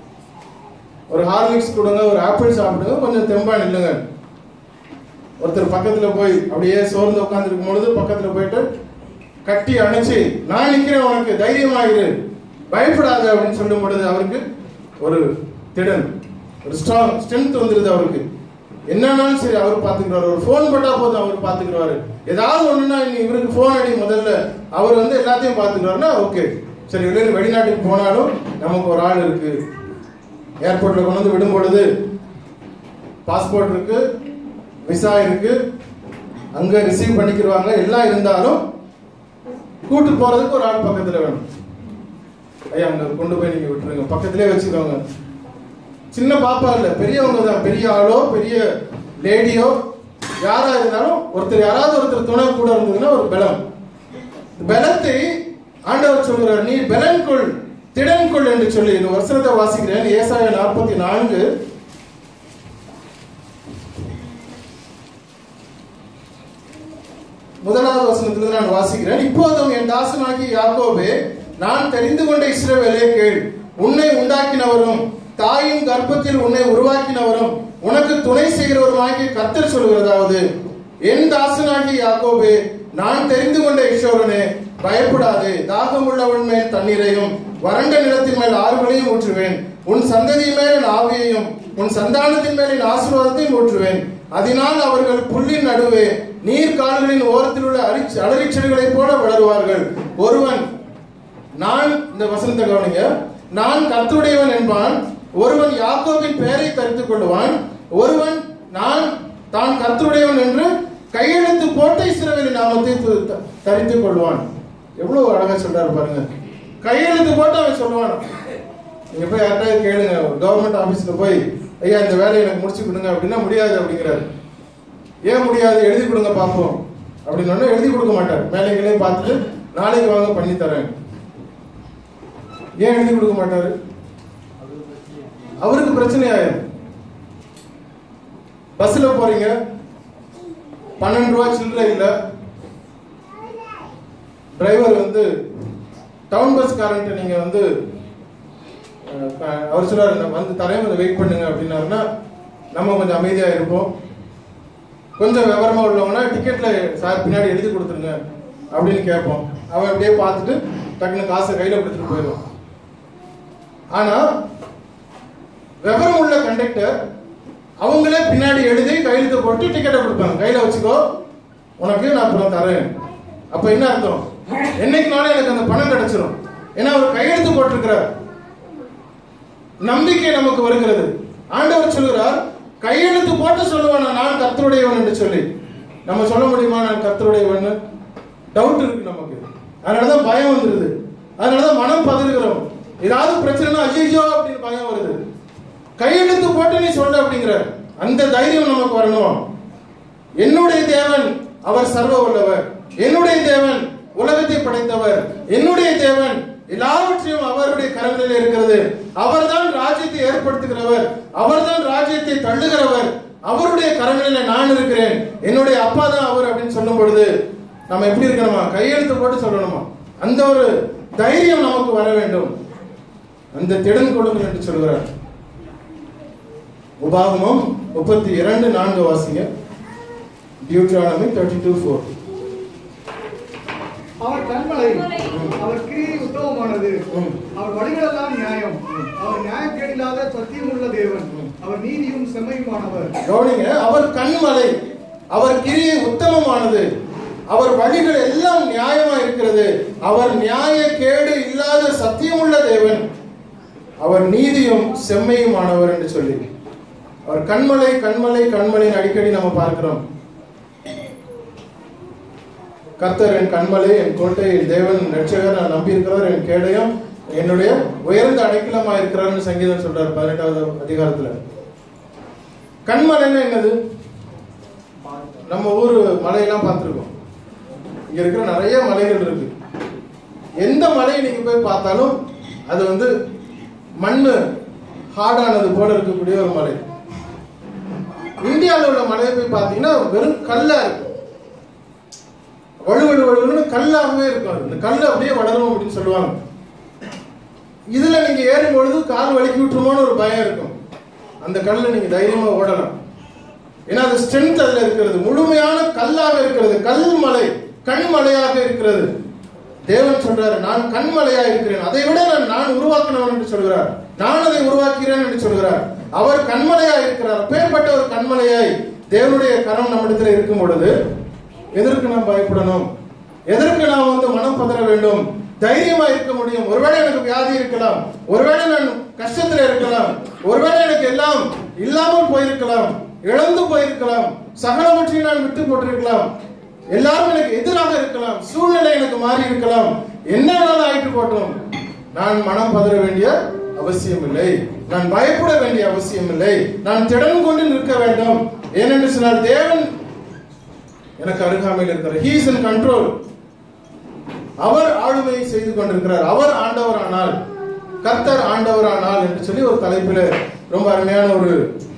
ஒரு ஹார்லிக்ஸ் கொடுங்க ஒரு ஆப்பிள் சாப்பிடுங்க கொஞ்சம் தெம்பா நில்லுங்க ஒருத்தர் பக்கத்துல போய் அப்படியே சோர்ந்து உட்கார்ந்துருக்கும் பொழுது பக்கத்துல போயிட்டு கட்டி அணைச்சு நான் நிக்கிறேன் உனக்கு தைரியமாயிரு பயப்படாத அப்படின்னு சொல்லும் பொழுது அவருக்கு ஒரு திடன் ஒரு ஸ்ட்ராங் ஸ்ட்ரென்த் வந்துருது அவருக்கு என்னன்னாலும் சரி அவர் பாத்துக்கிறாரு ஒரு ஃபோன் பண்ணா போதும் அவர் பாத்துக்கிறாரு ஏதாவது ஒண்ணுன்னா நீ இவருக்கு ஃபோன் அடி முதல்ல அவர் வந்து எல்லாத்தையும் பாத்துக்கிறாருன்னா ஓகே சரி வெளியில வெளிநாட்டுக்கு போனாலும் நமக்கு ஒரு ஆள் இருக்கு ஏர்போர்ட்ல கொண்டு வந்து விடும் பொழுது பாஸ்போர்ட் இருக்கு விசா இருக்கு அங்க ரிசீவ் பண்ணிக்கிடுவாங்க எல்லாம் இருந்தாலும் கூட்டு போறதுக்கு ஒரு ஆள் பக்கத்துல வேணும் ஐயா அங்க கொண்டு போய் நீங்க விட்டுருங்க பக்கத்திலே வச்சுக்கோங்க சின்ன பாப்பா இல்ல பெரியவங்க தான் பெரிய ஆளோ பெரிய லேடியோ யாரா இருந்தாலும் ஒருத்தர் யாராவது ஒருத்தர் துணை கூட இருந்ததுன்னா ஒரு பலம் பலத்தை ஆண்டவர் சொல்கிறார் நீ பலன் கொள் திடன் கொள் என்று சொல்லி இந்த வசனத்தை வாசிக்கிறேன் ஏசாய நாற்பத்தி நான்கு முதலாவது வசனத்திலிருந்து நான் வாசிக்கிறேன் இப்போதும் என் தாசனாகிய யாக்கோபே நான் தெரிந்து கொண்ட இஸ்ரவேலே கேள் உன்னை உண்டாக்கினவரும் தாயின் கர்ப்பத்தில் உன்னை உருவாக்கினவரும் உனக்கு துணை செய்கிறவருமாகிய கர்த்தர் சொல்கிறதாவது என் தாசனாகிய யாக்கோபே நான் தெரிந்து கொண்ட ஈஸ்வரனே பயப்படாதே தாகம் உள்ளவன் மேல் தண்ணீரையும் வறண்ட நிலத்தின் மேல் ஆறுகளையும் ஊற்றுவேன் உன் சந்ததியின் மேல் என் ஆவியையும் உன் சந்தானத்தின் மேல் என் ஆசீர்வாதத்தையும் ஊற்றுவேன் அதனால் அவர்கள் புல்லின் நடுவே நீர் கால்களின் ஓரத்தில் உள்ள அரிச் அலரிச்செடிகளைப் போல வளருவார்கள் ஒருவன் நான் இந்த வசனத்தை கவனிங்க நான் கர்த்தருடையவன் என்பான் ஒருவன் யாக்கோபின் பெயரை தரித்துக் கொள்வான் ஒருவன் நான் தான் கர்த்தருடையவன் என்று கையெழுத்து போட்ட இஸ்ரவேலின் நாமத்தை து- த- தரித்துக் கொள்வான் எவ்வளவு அழகா சொல்றாரு பாருங்க கையெழுத்து போட்டு அவன் சொல்லுவான் நீங்க போய் யார்கிட்டயாவது கேளுங்க கவர்மெண்ட் ஆபீஸ்ல போய் ஐயா இந்த வேலையை எனக்கு முடிச்சு கொடுங்க அப்படின்னா முடியாது அப்படிங்கிறாரு ஏன் முடியாது எழுதி கொடுங்க பார்ப்போம் அப்படின்னு எழுதி கொடுக்க மாட்டார் மேலைகளையும் பார்த்துட்டு நாளைக்கு வாங்க பண்ணி தரேன் ஏன் எழுதி கொடுக்க மாட்டாரு அவருக்கு பிரச்சனை ஆயிரும் பஸ்ல போறீங்க பன்னெண்டு ரூபாய் சில்லறை இல்ல டிரைவர் வந்து டவுன் பஸ் காரன்ட்டு நீங்க வந்து அஹ், க- அவர் சொல்றாரு "நான் வந்து தரேன் கொஞ்சம் வெயிட் பண்ணுங்க அப்படின்னாருன்னா நம்ம கொஞ்சம் அமைதியா இருப்போம் கொஞ்சம் விவரமா உள்ளவங்கன்னா டிக்கெட்ல சார் பின்னாடி எழுதி கொடுத்துருங்க அப்படின்னு கேட்போம் அவன் அப்படியே பார்த்துட்டு டக்குனு காசை கையில கொடுத்துட்டு போயிடுவான் ஆனா விவரம் உள்ள கண்டக்டர் அவங்களே பின்னாடி எழுதி கையெழுத்து போட்டு டிக்கெட்டை கொடுப்பாங்க கையில வச்சுக்கோ உனக்கு நான் அப்புறம் தரேன் அப்ப என்ன அர்த்தம் என்னைக்குனாலும் எனக்கு அந்த பணம் கிடைச்சிரும் ஏன்னா அவர் கையெழுத்து போட்டிருக்கிறார் நம்பிக்கை நமக்கு வருகிறது ஆண்டவர் சொல்கிறார் கையெழுத்து போட்டு சொல்லுவானா நான் கர்த்தருடையவன் என்று சொல்லி நம்ம சொல்ல முடியுமா நான் கர்த்தருடையவன் டவுட் இருக்கு நமக்கு அதனாலதான் பயம் வந்துருது அதனாலதான் மனம் பதறுகிறோம் ஏதாவது பிரச்சனைனா ஐயோ அப்படின்னு பயம் வருது கையெழுத்து போட்டு நீ சொல்ற அப்படிங்கிற அந்த தைரியம் நமக்கு வரணும் என்னுடைய தேவன் அவர் சர்வ உள்ளவர் என்னுடைய தேவன் உலகத்தை படைத்தவர் என்னுடைய தேவன் எல்லாவற்றையும் அவருடைய கரங்களில் இருக்கிறது அவர்தான் ராஜ்யத்தை ஏற்படுத்துகிறவர் அவர்தான் ராஜ்யத்தை தள்ளுகிறவர் அவருடைய கரங்களில் நான் இருக்கிறேன் என்னுடைய அப்பா தான் அவர் அப்படின்னு சொல்லும் பொழுது நம்ம எப்படி இருக்கணுமா கையெழுத்து போட்டு சொல்லணுமா அந்த ஒரு தைரியம் நமக்கு வர வேண்டும் அந்த திடன் கொடுங்கள் என்று சொல்கிறார் உபாகமம் முப்பத்தி இரண்டு நான்கு வாசிங்க டியூட்ரானமி தேர்ட்டி டூ ஃபோர் அவர் கண்மலை அவர் கிரியை உத்தமமானது ம். அவர் வழிகளெல்லாம் நியாயம் அவர் நியாயக்கேடில்லாத சத்தியமுள்ள தேவன் அவர் நீதியும் செம்மையுமானவர் கவனிங்க அவர் கண்மலை அவர் கிரியை உத்தமமானது அவர் வழிகள் எல்லாம் நியாயமா இருக்கிறது அவர் நியாய கேடு இல்லாத சத்தியமுள்ள தேவன் அவர் நீதியும் செம்மையுமானவர் என்று சொல்லி அவர் கண்மலை கண்மலை கண்மலைன்னு அடிக்கடி நம்ம பார்க்கிறோம் கர்த்தர் என் கண்மலை என் கோட்டை என் தேவன் ரட்சகர் நான் நம்பி இருக்கிறவர் என் கேடயம் என்னுடைய உயர்ந்த அடைக்கலமா இருக்கிறார்னு சங்கீதம் சொல்றாரு பதினெட்டாவது அதிகாரத்துல கண்மலைன்னா என்னது நம்ம ஊர் மலையெல்லாம் பார்த்துருக்கோம் இங்க இருக்கிற நிறைய மலைகள் இருக்கு எந்த மலையை நீங்க போய் பார்த்தாலும் அது வந்து மண்ணு ஹார்டானது போல இருக்கக்கூடிய ஒரு மலை இந்தியாவில் உள்ள மலையை போய் பார்த்தீங்கன்னா வெறும் கல்லா இருக்கும் வழுவழு வழுவழுன்னு கல்லாகவே இருக்கும் அது. இந்த கல் அப்படியே வளரும் அப்படின்னு சொல்லுவாங்க இதுல நீங்க ஏறும் பொழுது கால் வலிக்கி விட்டுருமோன்னு ஒரு பயம் இருக்கும் அந்த கல்ல நீங்க தைரியமா ஓடலாம் ஏன்னா அது ஸ்ட்ரென்த் அதுல இருக்கிறது முழுமையான கல்லாக இருக்கிறது கல் மலை கண்மலையாக இருக்கிறது தேவன் சொல்றாரு நான் கண்மலையா இருக்கிறேன் அதை விட நான் நான் உருவாக்கினவன் என்று சொல்கிறார் நான் அதை உருவாக்கிறேன் என்று சொல்கிறார் அவர் கண்மலையா இருக்கிறார் அப்பேற்பட்ட ஒரு கண்மலையாய் தேவனுடைய கரம் நம்மிடத்தில் இருக்கும் பொழுது எதற்கு நாம் பயப்படணும் எதற்கு நாம் வந்து மனம் பதற வேண்டும் தைரியமா இருக்க முடியும் ஒருவேளை எனக்கு வியாதி இருக்கலாம் ஒருவேளை நான் கஷ்டத்துல இருக்கலாம் ஒருவேளை எனக்கு எல்லாம் இல்லாமல் போயிருக்கலாம் இழந்து போயிருக்கலாம் சகலவற்றையும் நான் விட்டு போட்டிருக்கலாம் எல்லாரும் எனக்கு எதிராக இருக்கலாம் சூழ்நிலை எனக்கு மாறி இருக்கலாம் என்ன வேணாலும் ஆயிட்டு போட்டோம் நான் மனம் பதற வேண்டிய அவசியம் இல்லை நான் பயப்பட வேண்டிய அவசியம் இல்லை நான் திடன் கொண்டு நிற்க வேண்டும் ஏனென்று சொன்னால் தேவன் எனக்கு அருகாமையில் இருக்கிறார் ஹீ இஸ் இன் கண்ட்ரோல் அவர் ஆளுமை செய்து கொண்டிருக்கிறார் அவர் ஆண்டவர் ஆனால் கர்த்தர் ஆண்டவர் ஆனால் என்று சொல்லி ஒரு தலைப்பில் ரொம்ப அருமையான ஒரு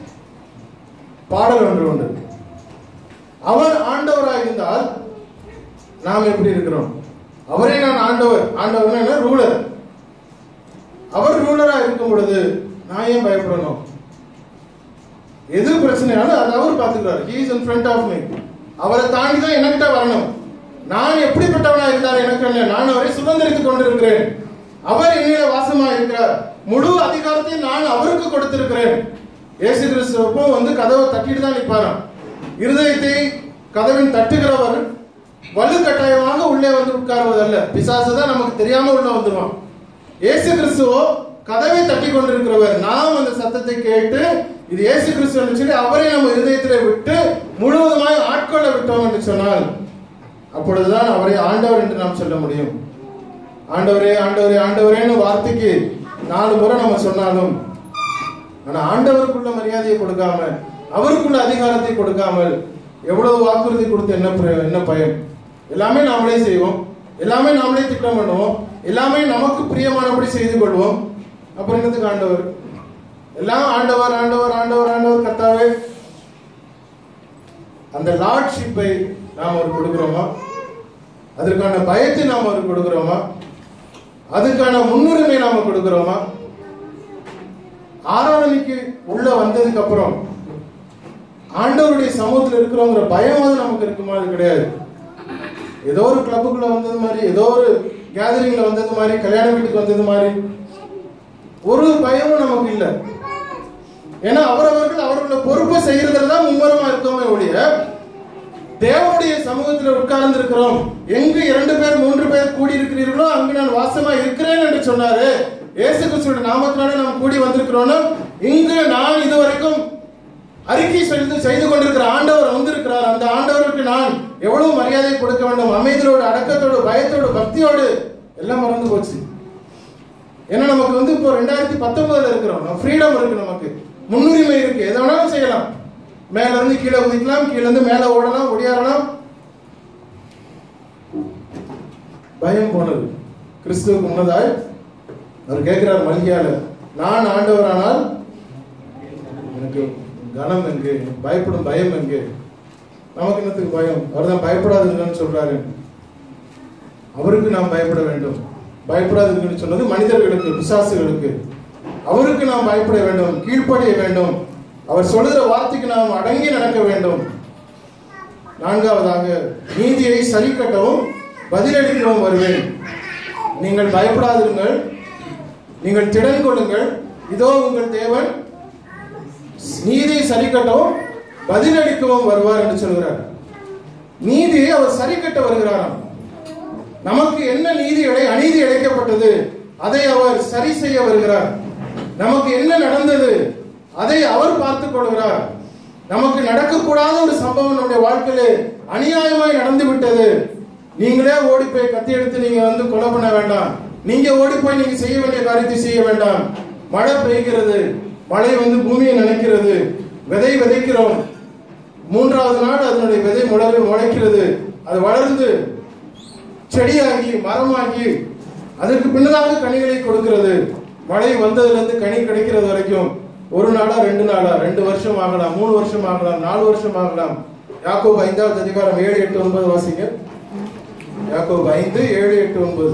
பாடல் ஒன்று உண்டு அவர் ஆண்டவராக இருந்தால் நாம் எப்படி இருக்கிறோம் அவரே நான் ஆண்டவர் ஆண்டவர்னா என்ன ரூலர் அவர் ரூலரா இருக்கும் பொழுது நான் ஏன் பயப்படணும் எது பிரச்சனையாலும் அது அவர் பார்த்துக்கிறார் he is in front of me அவரை தாண்டி தான் என்கிட்ட வரணும் நான் எப்படிப்பட்டவனா இருந்தார் எனக்கு என்ன நான் அவரை சுதந்திரித்துக் கொண்டிருக்கிறேன் அவர் என்னில வாசமா இருக்கிறார் முழு அதிகாரத்தையும் நான் அவருக்கு கொடுத்திருக்கிறேன் இயேசு கிறிஸ்துவுக்கும் வந்து கதவை தட்டிட்டு தான் நிற்பாராம் இருதயத்தை கதவின் தட்டுகிறவர் வலுக்கட்டாயமாக உள்ளே வந்து உட்காருவதல்ல பிசாசு தான் நமக்கு தெரியாம உள்ள வந்துருவான் இயேசு கிறிஸ்துவோ கதவை தட்டி கொண்டிருக்கிறவர் நாம் அந்த சத்தத்தை கேட்டு இது இயேசு கிறிஸ்து என்று சொல்லி அவரை நம்ம இருதயத்திலே விட்டு முழுவதுமாய் ஆட்கொள்ள விட்டோம் என்று சொன்னால் அப்பொழுதுதான் அவரை ஆண்டவர் என்று நாம் சொல்ல முடியும் ஆண்டவரே ஆண்டவரே ஆண்டவரேன்னு வார்த்தைக்கு நாலு முறை நம்ம சொன்னாலும் ஆனா ஆண்டவருக்குள்ள மரியாதையை கொடுக்காம அவருக்குள்ள அதிகாரத்தை கொடுக்காமல் எவ்வளவு வாக்குறுதி கொடுத்து என்ன பிர- என்ன பயன் எல்லாமே நாமளே செய்வோம் எல்லாமே நாமளே திட்டம் பண்ணுவோம் எல்லாமே நமக்கு பிரியமானபடி செய்து கொள்வோம் அப்புறம் என்னத்துக்கு ஆண்டவர் எல்லாம் ஆண்டவர் ஆண்டவர் ஆண்டவர் ஆண்டவர் கர்த்தாவே அந்த லார்ட்ஷிப்பை நாம் அவருக்கு கொடுக்கிறோமா அதற்கான பயத்தை நாம் அவருக்கு கொடுக்கிறோமா அதுக்கான முன்னுரிமை நாம கொடுக்கிறோமா ஆராதனைக்கு உள்ள வந்ததுக்கு அப்புறம் ஆண்டவருடைய சமூகத்தில் இருக்கிறோங்கிற பயமாவது நமக்கு இருக்குமா அது கிடையாது ஏதோ ஒரு கிளப்புக்குள்ள வந்தது மாதிரி ஏதோ ஒரு கேதரிங்ல வந்தது மாதிரி கல்யாண வீட்டுக்கு வந்தது மாதிரி ஒரு பயமும் நமக்கு இல்லை ஏன்னா அவரவர்கள் அவர்களோட பொறுப்பை செய்யறதுல தான் மும்முரமா இருக்கோமே ஒழிய தேவனுடைய சமூகத்தில் உட்கார்ந்து இருக்கிறோம் எங்கு இரண்டு பேர் மூன்று பேர் கூடி இருக்கிறீர்களோ அங்கு நான் வாசமா இருக்கிறேன் என்று சொன்னாரு இயேசு கிறிஸ்துவோட நாமத்தினால நாம் கூடி வந்திருக்கிறோம் இங்கு நான் இதுவரைக்கும் அறிக்கை செய்து செய்து கொண்டிருக்கிற ஆண்டவர் வந்திருக்கிறார் அந்த ஆண்டவருக்கு நான் எவ்வளவு மரியாதை கொடுக்க வேண்டும் அமைதியோடு அடக்கத்தோடு பயத்தோடு பக்தியோடு எல்லாம் மறந்து போச்சு ஏன்னா நமக்கு வந்து இப்போ ரெண்டாயிரத்தி பத்தொன்பதுல இருக்கிறோம் நம்ம ஃப்ரீடம் இருக்கு நமக்கு முன்னுரிமை இருக்கு எதை வேணாலும் செய்யலாம் மேல இருந்து கீழே குதிக்கலாம் கீழே இருந்து மேல ஓடலாம் ஒடியாரலாம் பயம் போனது கிறிஸ்துவுக்கு முன்னதாய் அவர் கேட்கிறார் மல்கியால நான் ஆண்டவரானால் எனக்கு கனம் எங்கு எனக்கு பயப்படும் பயம் எங்கு நமக்கு என்னத்துக்கு பயம் அவர் தான் பயப்படாதுங்கன்னு சொல்றாரு அவருக்கு நாம் பயப்பட வேண்டும் பயப்படாதுங்கன்னு சொன்னது மனிதர்களுக்கு பிசாசுகளுக்கு அவருக்கு நாம் பயப்பட வேண்டும் கீழ்ப்படிய வேண்டும் அவர் சொல்லுகிற வார்த்தைக்கு நாம் அடங்கி நடக்க வேண்டும் நான்காவதாக நீதியை சரி கட்டவும் பதிலளிக்கவும் வருவேன் நீங்கள் பயப்படாதிருங்கள் நீங்கள் திடன் கொள்ளுங்கள் இதோ உங்கள் தேவன் நீதியை சரி கட்டவும் பதிலளிக்கவும் வருவார் என்று சொல்கிறார் நீதியை அவர் சரி கட்ட வருகிறாராம் நமக்கு என்ன நீதி இடை அநீதி இழைக்கப்பட்டது அதை அவர் சரி செய்ய வருகிறார் நமக்கு என்ன நடந்தது அதை அவர் பார்த்துக் கொள்கிறார் நமக்கு நடக்கக்கூடாத ஒரு சம்பவம் நம்முடைய வாழ்க்கையிலே அநியாயமாய் நடந்து விட்டது நீங்களே ஓடி போய் கத்தி எடுத்து நீங்க வந்து கொலை பண்ண வேண்டாம் நீங்க ஓடி போய் நீங்க செய்ய வேண்டிய காரியத்தை செய்ய வேண்டாம் மழை பெய்கிறது மழை வந்து பூமியை நினைக்கிறது விதை விதைக்கிறோம் மூன்றாவது நாள் அதனுடைய விதை முளை முளைக்கிறது அது வளர்ந்து செடியாகி மரமாகி அதற்கு பின்னதாக கனிகளை கொடுக்கிறது மழை வந்ததுல இருந்து கனி கிடைக்கிறது வரைக்கும் ஒரு நாளா ரெண்டு நாளா ரெண்டு வருஷம் ஆகலாம் மூணு வருஷம் ஆகலாம் நாலு வருஷம் ஆகலாம் யாக்கோபு ஐந்தாவது அதிகாரம் ஏழு எட்டு ஒன்பது வாசிங்க யாக்கோபு ஐந்து ஏழு எட்டு ஒன்பது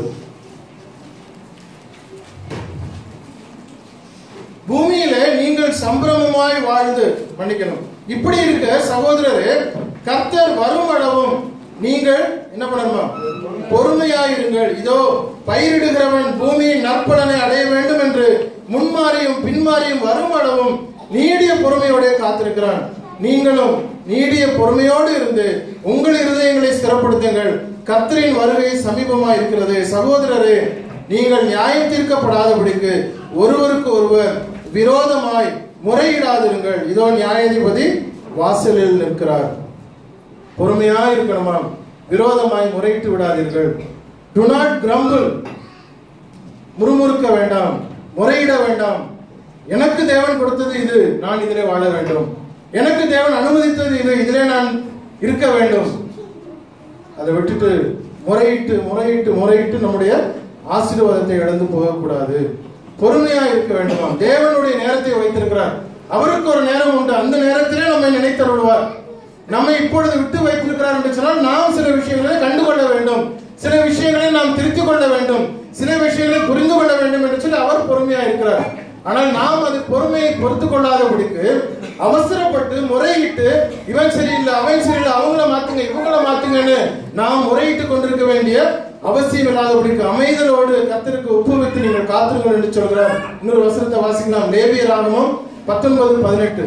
பூமியில நீங்கள் சம்பிரமமாய் வாழ்ந்து மன்னிக்கணும் இப்படி இருக்க சகோதரரே கர்த்தர் வரும் அளவும் நீங்கள் என்ன பண்ணணுமா பொறுமையாயிருங்கள் இதோ பயிரிடுகிறவன் பூமியின் நற்பலனை அடைய வேண்டும் என்று முன்மாறியும் பின்மாறியும் வரும் அளவும் நீடிய பொறுமையோட காத்திருக்கிறான் நீங்களும் நீடிய பொறுமையோடு இருந்து உங்கள் இருதயங்களை ஸ்திரப்படுத்துங்கள் கர்த்தரின் வருகை சமீபமாய் இருக்கிறது சகோதரரே நீங்கள் நியாயம் தீர்க்கப்படாதபடிக்கு ஒருவருக்கு ஒருவர் விரோதமாய் முறையிடாதிருங்கள் இதோ நியாயாதிபதி வாசலில் நிற்கிறார் பொறுமையா இருக்கணுமாம் விரோதமாய் முறையிட்டு விடாதீர்கள் டு நாட் கிரம்பிள் முறுமுறுக்க வேண்டாம் முறையிட வேண்டாம் எனக்கு தேவன் கொடுத்தது இது நான் இதிலே வாழ வேண்டும் எனக்கு தேவன் அனுமதித்தது இது இதிலே நான் இருக்க வேண்டும் அதை விட்டுட்டு முறையிட்டு முறையிட்டு முறையிட்டு நம்முடைய ஆசீர்வாதத்தை இழந்து போகக்கூடாது பொறுமையா இருக்க வேண்டுமா தேவனுடைய நேரத்தை வைத்திருக்கிறார் அவருக்கு ஒரு நேரம் உண்டு அந்த நேரத்திலே நம்மை நினைத்தருள்வார் நம்மை இப்பொழுது விட்டு வைத்திருக்கிறார் என்று சொன்னால் நாம் சில விஷயங்களை கண்டுகொள்ள வேண்டும் சில விஷயங்களை நாம் திருத்திக் கொள்ள வேண்டும் சில விஷயங்களை புரிந்து கொள்ள வேண்டும் என்று சொல்லி அவர் பொறுமையா இருக்கிறார் ஆனால் நாம் அது பொறுமையை பொறுத்து கொள்ளாதபடிக்கு அவசரப்பட்டு முறையிட்டு இவன் சரியில்லை அவன் சரியில்லை அவங்கள மாத்துங்க இவங்கள மாத்துங்கன்னு நாம் முறையிட்டு கொண்டிருக்க வேண்டிய அவசியம் இல்லாதபடிக்கு அமைதலோடு கத்தருக்கு ஒப்புவித்து நீங்கள் காத்திருங்கள் என்று சொல்கிறார் இன்னொரு வசனத்தை வாசிக்கலாம் லேவிய ராகமும் பத்தொன்பது பதினெட்டு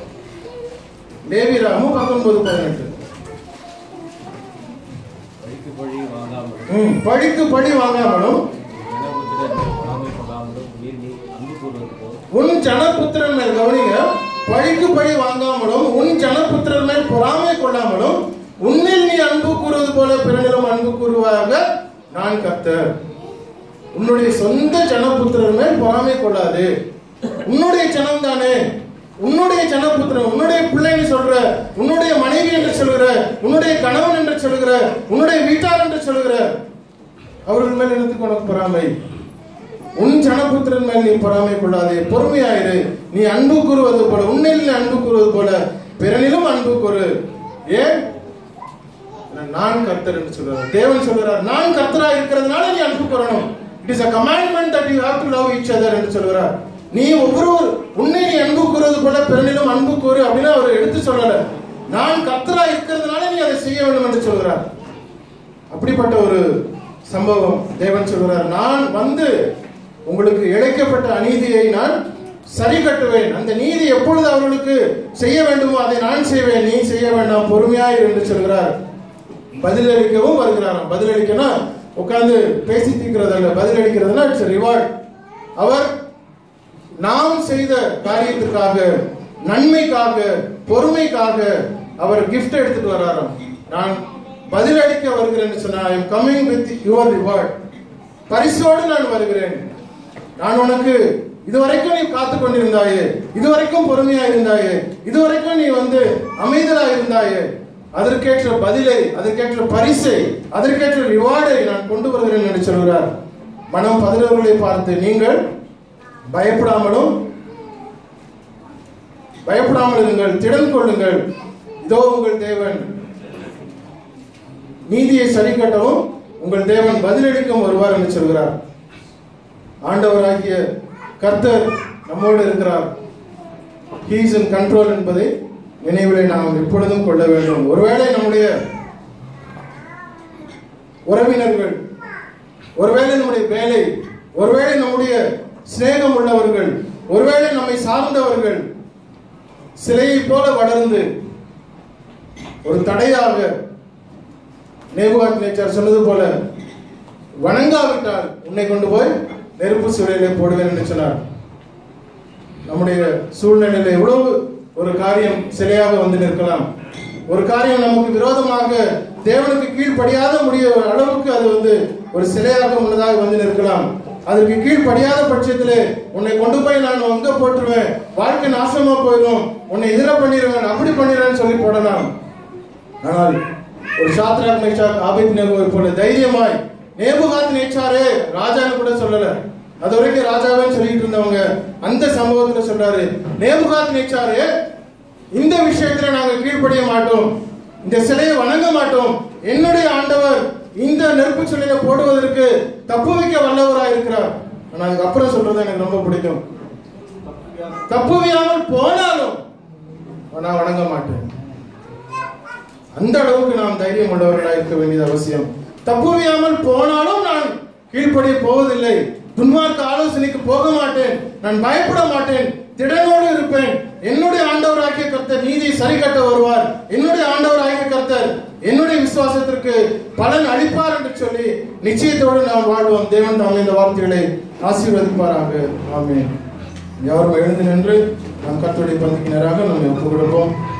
லேவிய ராகமும் பத்தொன்பது பதினெட்டு பழிக்கு பழி வாங்காமலும் ம், பழிக்கு பழி வாங்காமலும் இனபுத்திரன் பொறாமை கொள்ளாமலும் நீர் நீ அன்பு கூறுவது போல் உன் ஜனபுத்திரன் மேல் கவனிங்க பழிக்கு பழி வாங்காமலும் உன் ஜனபுத்திரன் மேல் பொறாமை கொள்ளாமலும் உன்னில் நீ அன்பு கூறுவது போல பிறனிலும் அன்பு கூறுவாக நான் கர்த்தர் உன்னுடைய சொந்த ஜனபுத்திரன் மேல் பொறாமை கொள்ளாது உன்னுடைய ஜனம் தானே உன்னுடைய ஜனபுத்திரன் உன்னுடைய பிள்ளை நீ சொல்ற உன்னுடைய மனைவி என்று சொல்கிற உன்னுடைய கணவன் என்று சொல்கிற உன்னுடைய வீட்டார் என்று சொல்கிற அவர்கள் மேல் எனக்கு உனக்கு பொறாமை உன் ஜனபுத்திரன் மேல் நீ பொறாமை கொள்ளாதே பொறுமையாயிரு நீ அன்பு கூறுவது போல உன்னில் நீ அன்பு கூறுவது போல பிறனிலும் அன்பு கூறு ஏன் நான் கர்த்தர் என்று சொல்றார் தேவன் சொல்கிறார் நான் கர்த்தரா இருக்கிறதுனால நீ அன்பு கூறணும் it is a commandment that you have to love each other என்று சொல்கிறார் நீ ஒவ்வொரு உன்னை நீ அன்பு கூறுவது போல பிறனிலும் அன்பு கூறு அப்படின்னு அவர் எடுத்து சொல்லல நான் கர்த்தரா இருக்கிறதுனால நீ அதை செய்ய வேண்டும் என்று சொல்கிறார் அப்படிப்பட்ட ஒரு சம்பவம் தேவன் சொல்கிறார் நான் வந்து உங்களுக்கு இழைக்கப்பட்ட அநீதியை நான் சரி கட்டுவேன் அந்த நீதி எப்பொழுது அவர்களுக்கு செய்ய வேண்டுமோ அதை நான் செய்வேன் நீ செய்ய வேண்டாம் பொறுமையாயிரு என்று சொல்கிறார் பதிலளிக்கவும் வருகிறாராம் பதிலளிக்கனா உட்கார்ந்து பேசி தீர்க்கிறது அல்ல பதிலளிக்கிறதுனா இட்ஸ் ரிவார்ட் அவர் நாம் செய்த காரியத்திற்காக நன்மைக்காக பொறுமைக்காக அவர் கிஃப்ட் எடுத்துட்டு வராராம் நான் பதிலளிக்க வருகிறேன் சொன்னா I am coming with your reward பரிசோடு நான் வருகிறேன் நான் உனக்கு இதுவரைக்கும் நீ காத்து கொண்டிருந்தாயே இதுவரைக்கும் பொறுமையா இருந்தாயே இதுவரைக்கும் நீ வந்து அமைதலா இருந்தாயே அதற்கேற்ற பதிலை அதற்கேற்ற பரிசை அதற்கேற்ற ரிவார்டை நான் கொண்டு வருகிறேன் என்று சொல்கிறார் மனம் பதினவர்களை பார்த்து நீங்கள் பயப்படாமலும் பயப்படாமல் இருங்கள் திடன் கொள்ளுங்கள் இதோ உங்கள் தேவன் நீதியை சரி கட்டவும் உங்கள் தேவன் பதிலளிக்கும் வருவார் என்று சொல்கிறார் ஆண்டவராகிய கர்த்தர் நம்மோடு இருக்கிறார் he is in கண்ட்ரோல் என்பதை நினைவிலே நாம் எப்பொழுதும் கொள்ள வேண்டும் ஒருவேளை நம்முடைய உறவினர்கள் ஒருவேளை நம்முடைய வேலை ஒருவேளை நம்முடைய சிநேகம் உள்ளவர்கள் ஒருவேளை நம்மை சார்ந்தவர்கள் சிலையை போல வளர்ந்து ஒரு தடையாக நேபுகாத் நேச்சார் சொன்னது போல வணங்காவிட்டால் உன்னை கொண்டு போய் நெருப்பு சூழலை போடுவேன் என்று சொன்னார் நம்முடைய சூழ்நிலையில எவ்வளவு ஒரு காரியம் சிலையாக வந்து நிற்கலாம் ஒரு காரியம் நமக்கு விரோதமாக தேவனுக்கு கீழ்ப்படியாத முடிய அளவுக்கு அது வந்து ஒரு சிலையாக முன்னதாக வந்து நிற்கலாம் அதற்கு கீழ்ப்படியாத பட்சத்திலே உன்னை கொண்டு போய் நான் அங்க போட்டுருவேன் வாழ்க்கை நாசமா போயிடும் உன்னை எதிர பண்ணிடுவேன் அப்படி பண்ணிடுவேன்னு சொல்லி போடலாம் ஆனால் ஒரு சாத்ராக் நேச்சார் ஆபித் நேபுவை போல தைரியமாய் நேபுகாத் நேச்சாரே ராஜான்னு கூட சொல்லல அது வரைக்கும் ராஜாவே சொல்லிட்டு இருந்தவங்க அந்த சம்பவத்துல சொல்றாரு நேபுகாத் நேச்சாரே இந்த விஷயத்துல நாங்க கீழ்ப்படிய மாட்டோம் இந்த சிலையை வணங்க மாட்டோம் என்னுடைய ஆண்டவர் இந்த நெருப்பு சிலையில போடுவதற்கு தப்பு வைக்க வல்லவராய் இருக்கிறார் ஆனா அதுக்கப்புறம் சொல்றது எனக்கு ரொம்ப பிடிக்கும் தப்புவியாமல் போனாலும் நான் வணங்க மாட்டேன் அந்த அளவுக்கு நாம் தைரியம் உள்ளவர்களாக இருக்க வேண்டியது அவசியம் தப்புவியாமல் போனாலும் நான் கீழ்ப்படிய போவதில்லை துன்மார்க்க ஆலோசனைக்கு போக மாட்டேன் நான் பயப்பட மாட்டேன் திடனோடு இருப்பேன் என்னுடைய ஆண்டவராகிய கர்த்தர் நீதியை சரி கட்ட வருவார் என்னுடைய ஆண்டவராகிய கர்த்தர் என்னுடைய விசுவாசத்திற்கு பலன் அளிப்பார் என்று சொல்லி நிச்சயத்தோடு நாம் வாழ்வோம் தேவன் தாமே இந்த வார்த்தைகளை ஆசீர்வதிப்பாராக ஆமென் யாரும் எழுந்து நின்று நம் கர்த்தருடைய பந்திக்கு நேராக நம்ம ஒப்பு கொடுப்போம்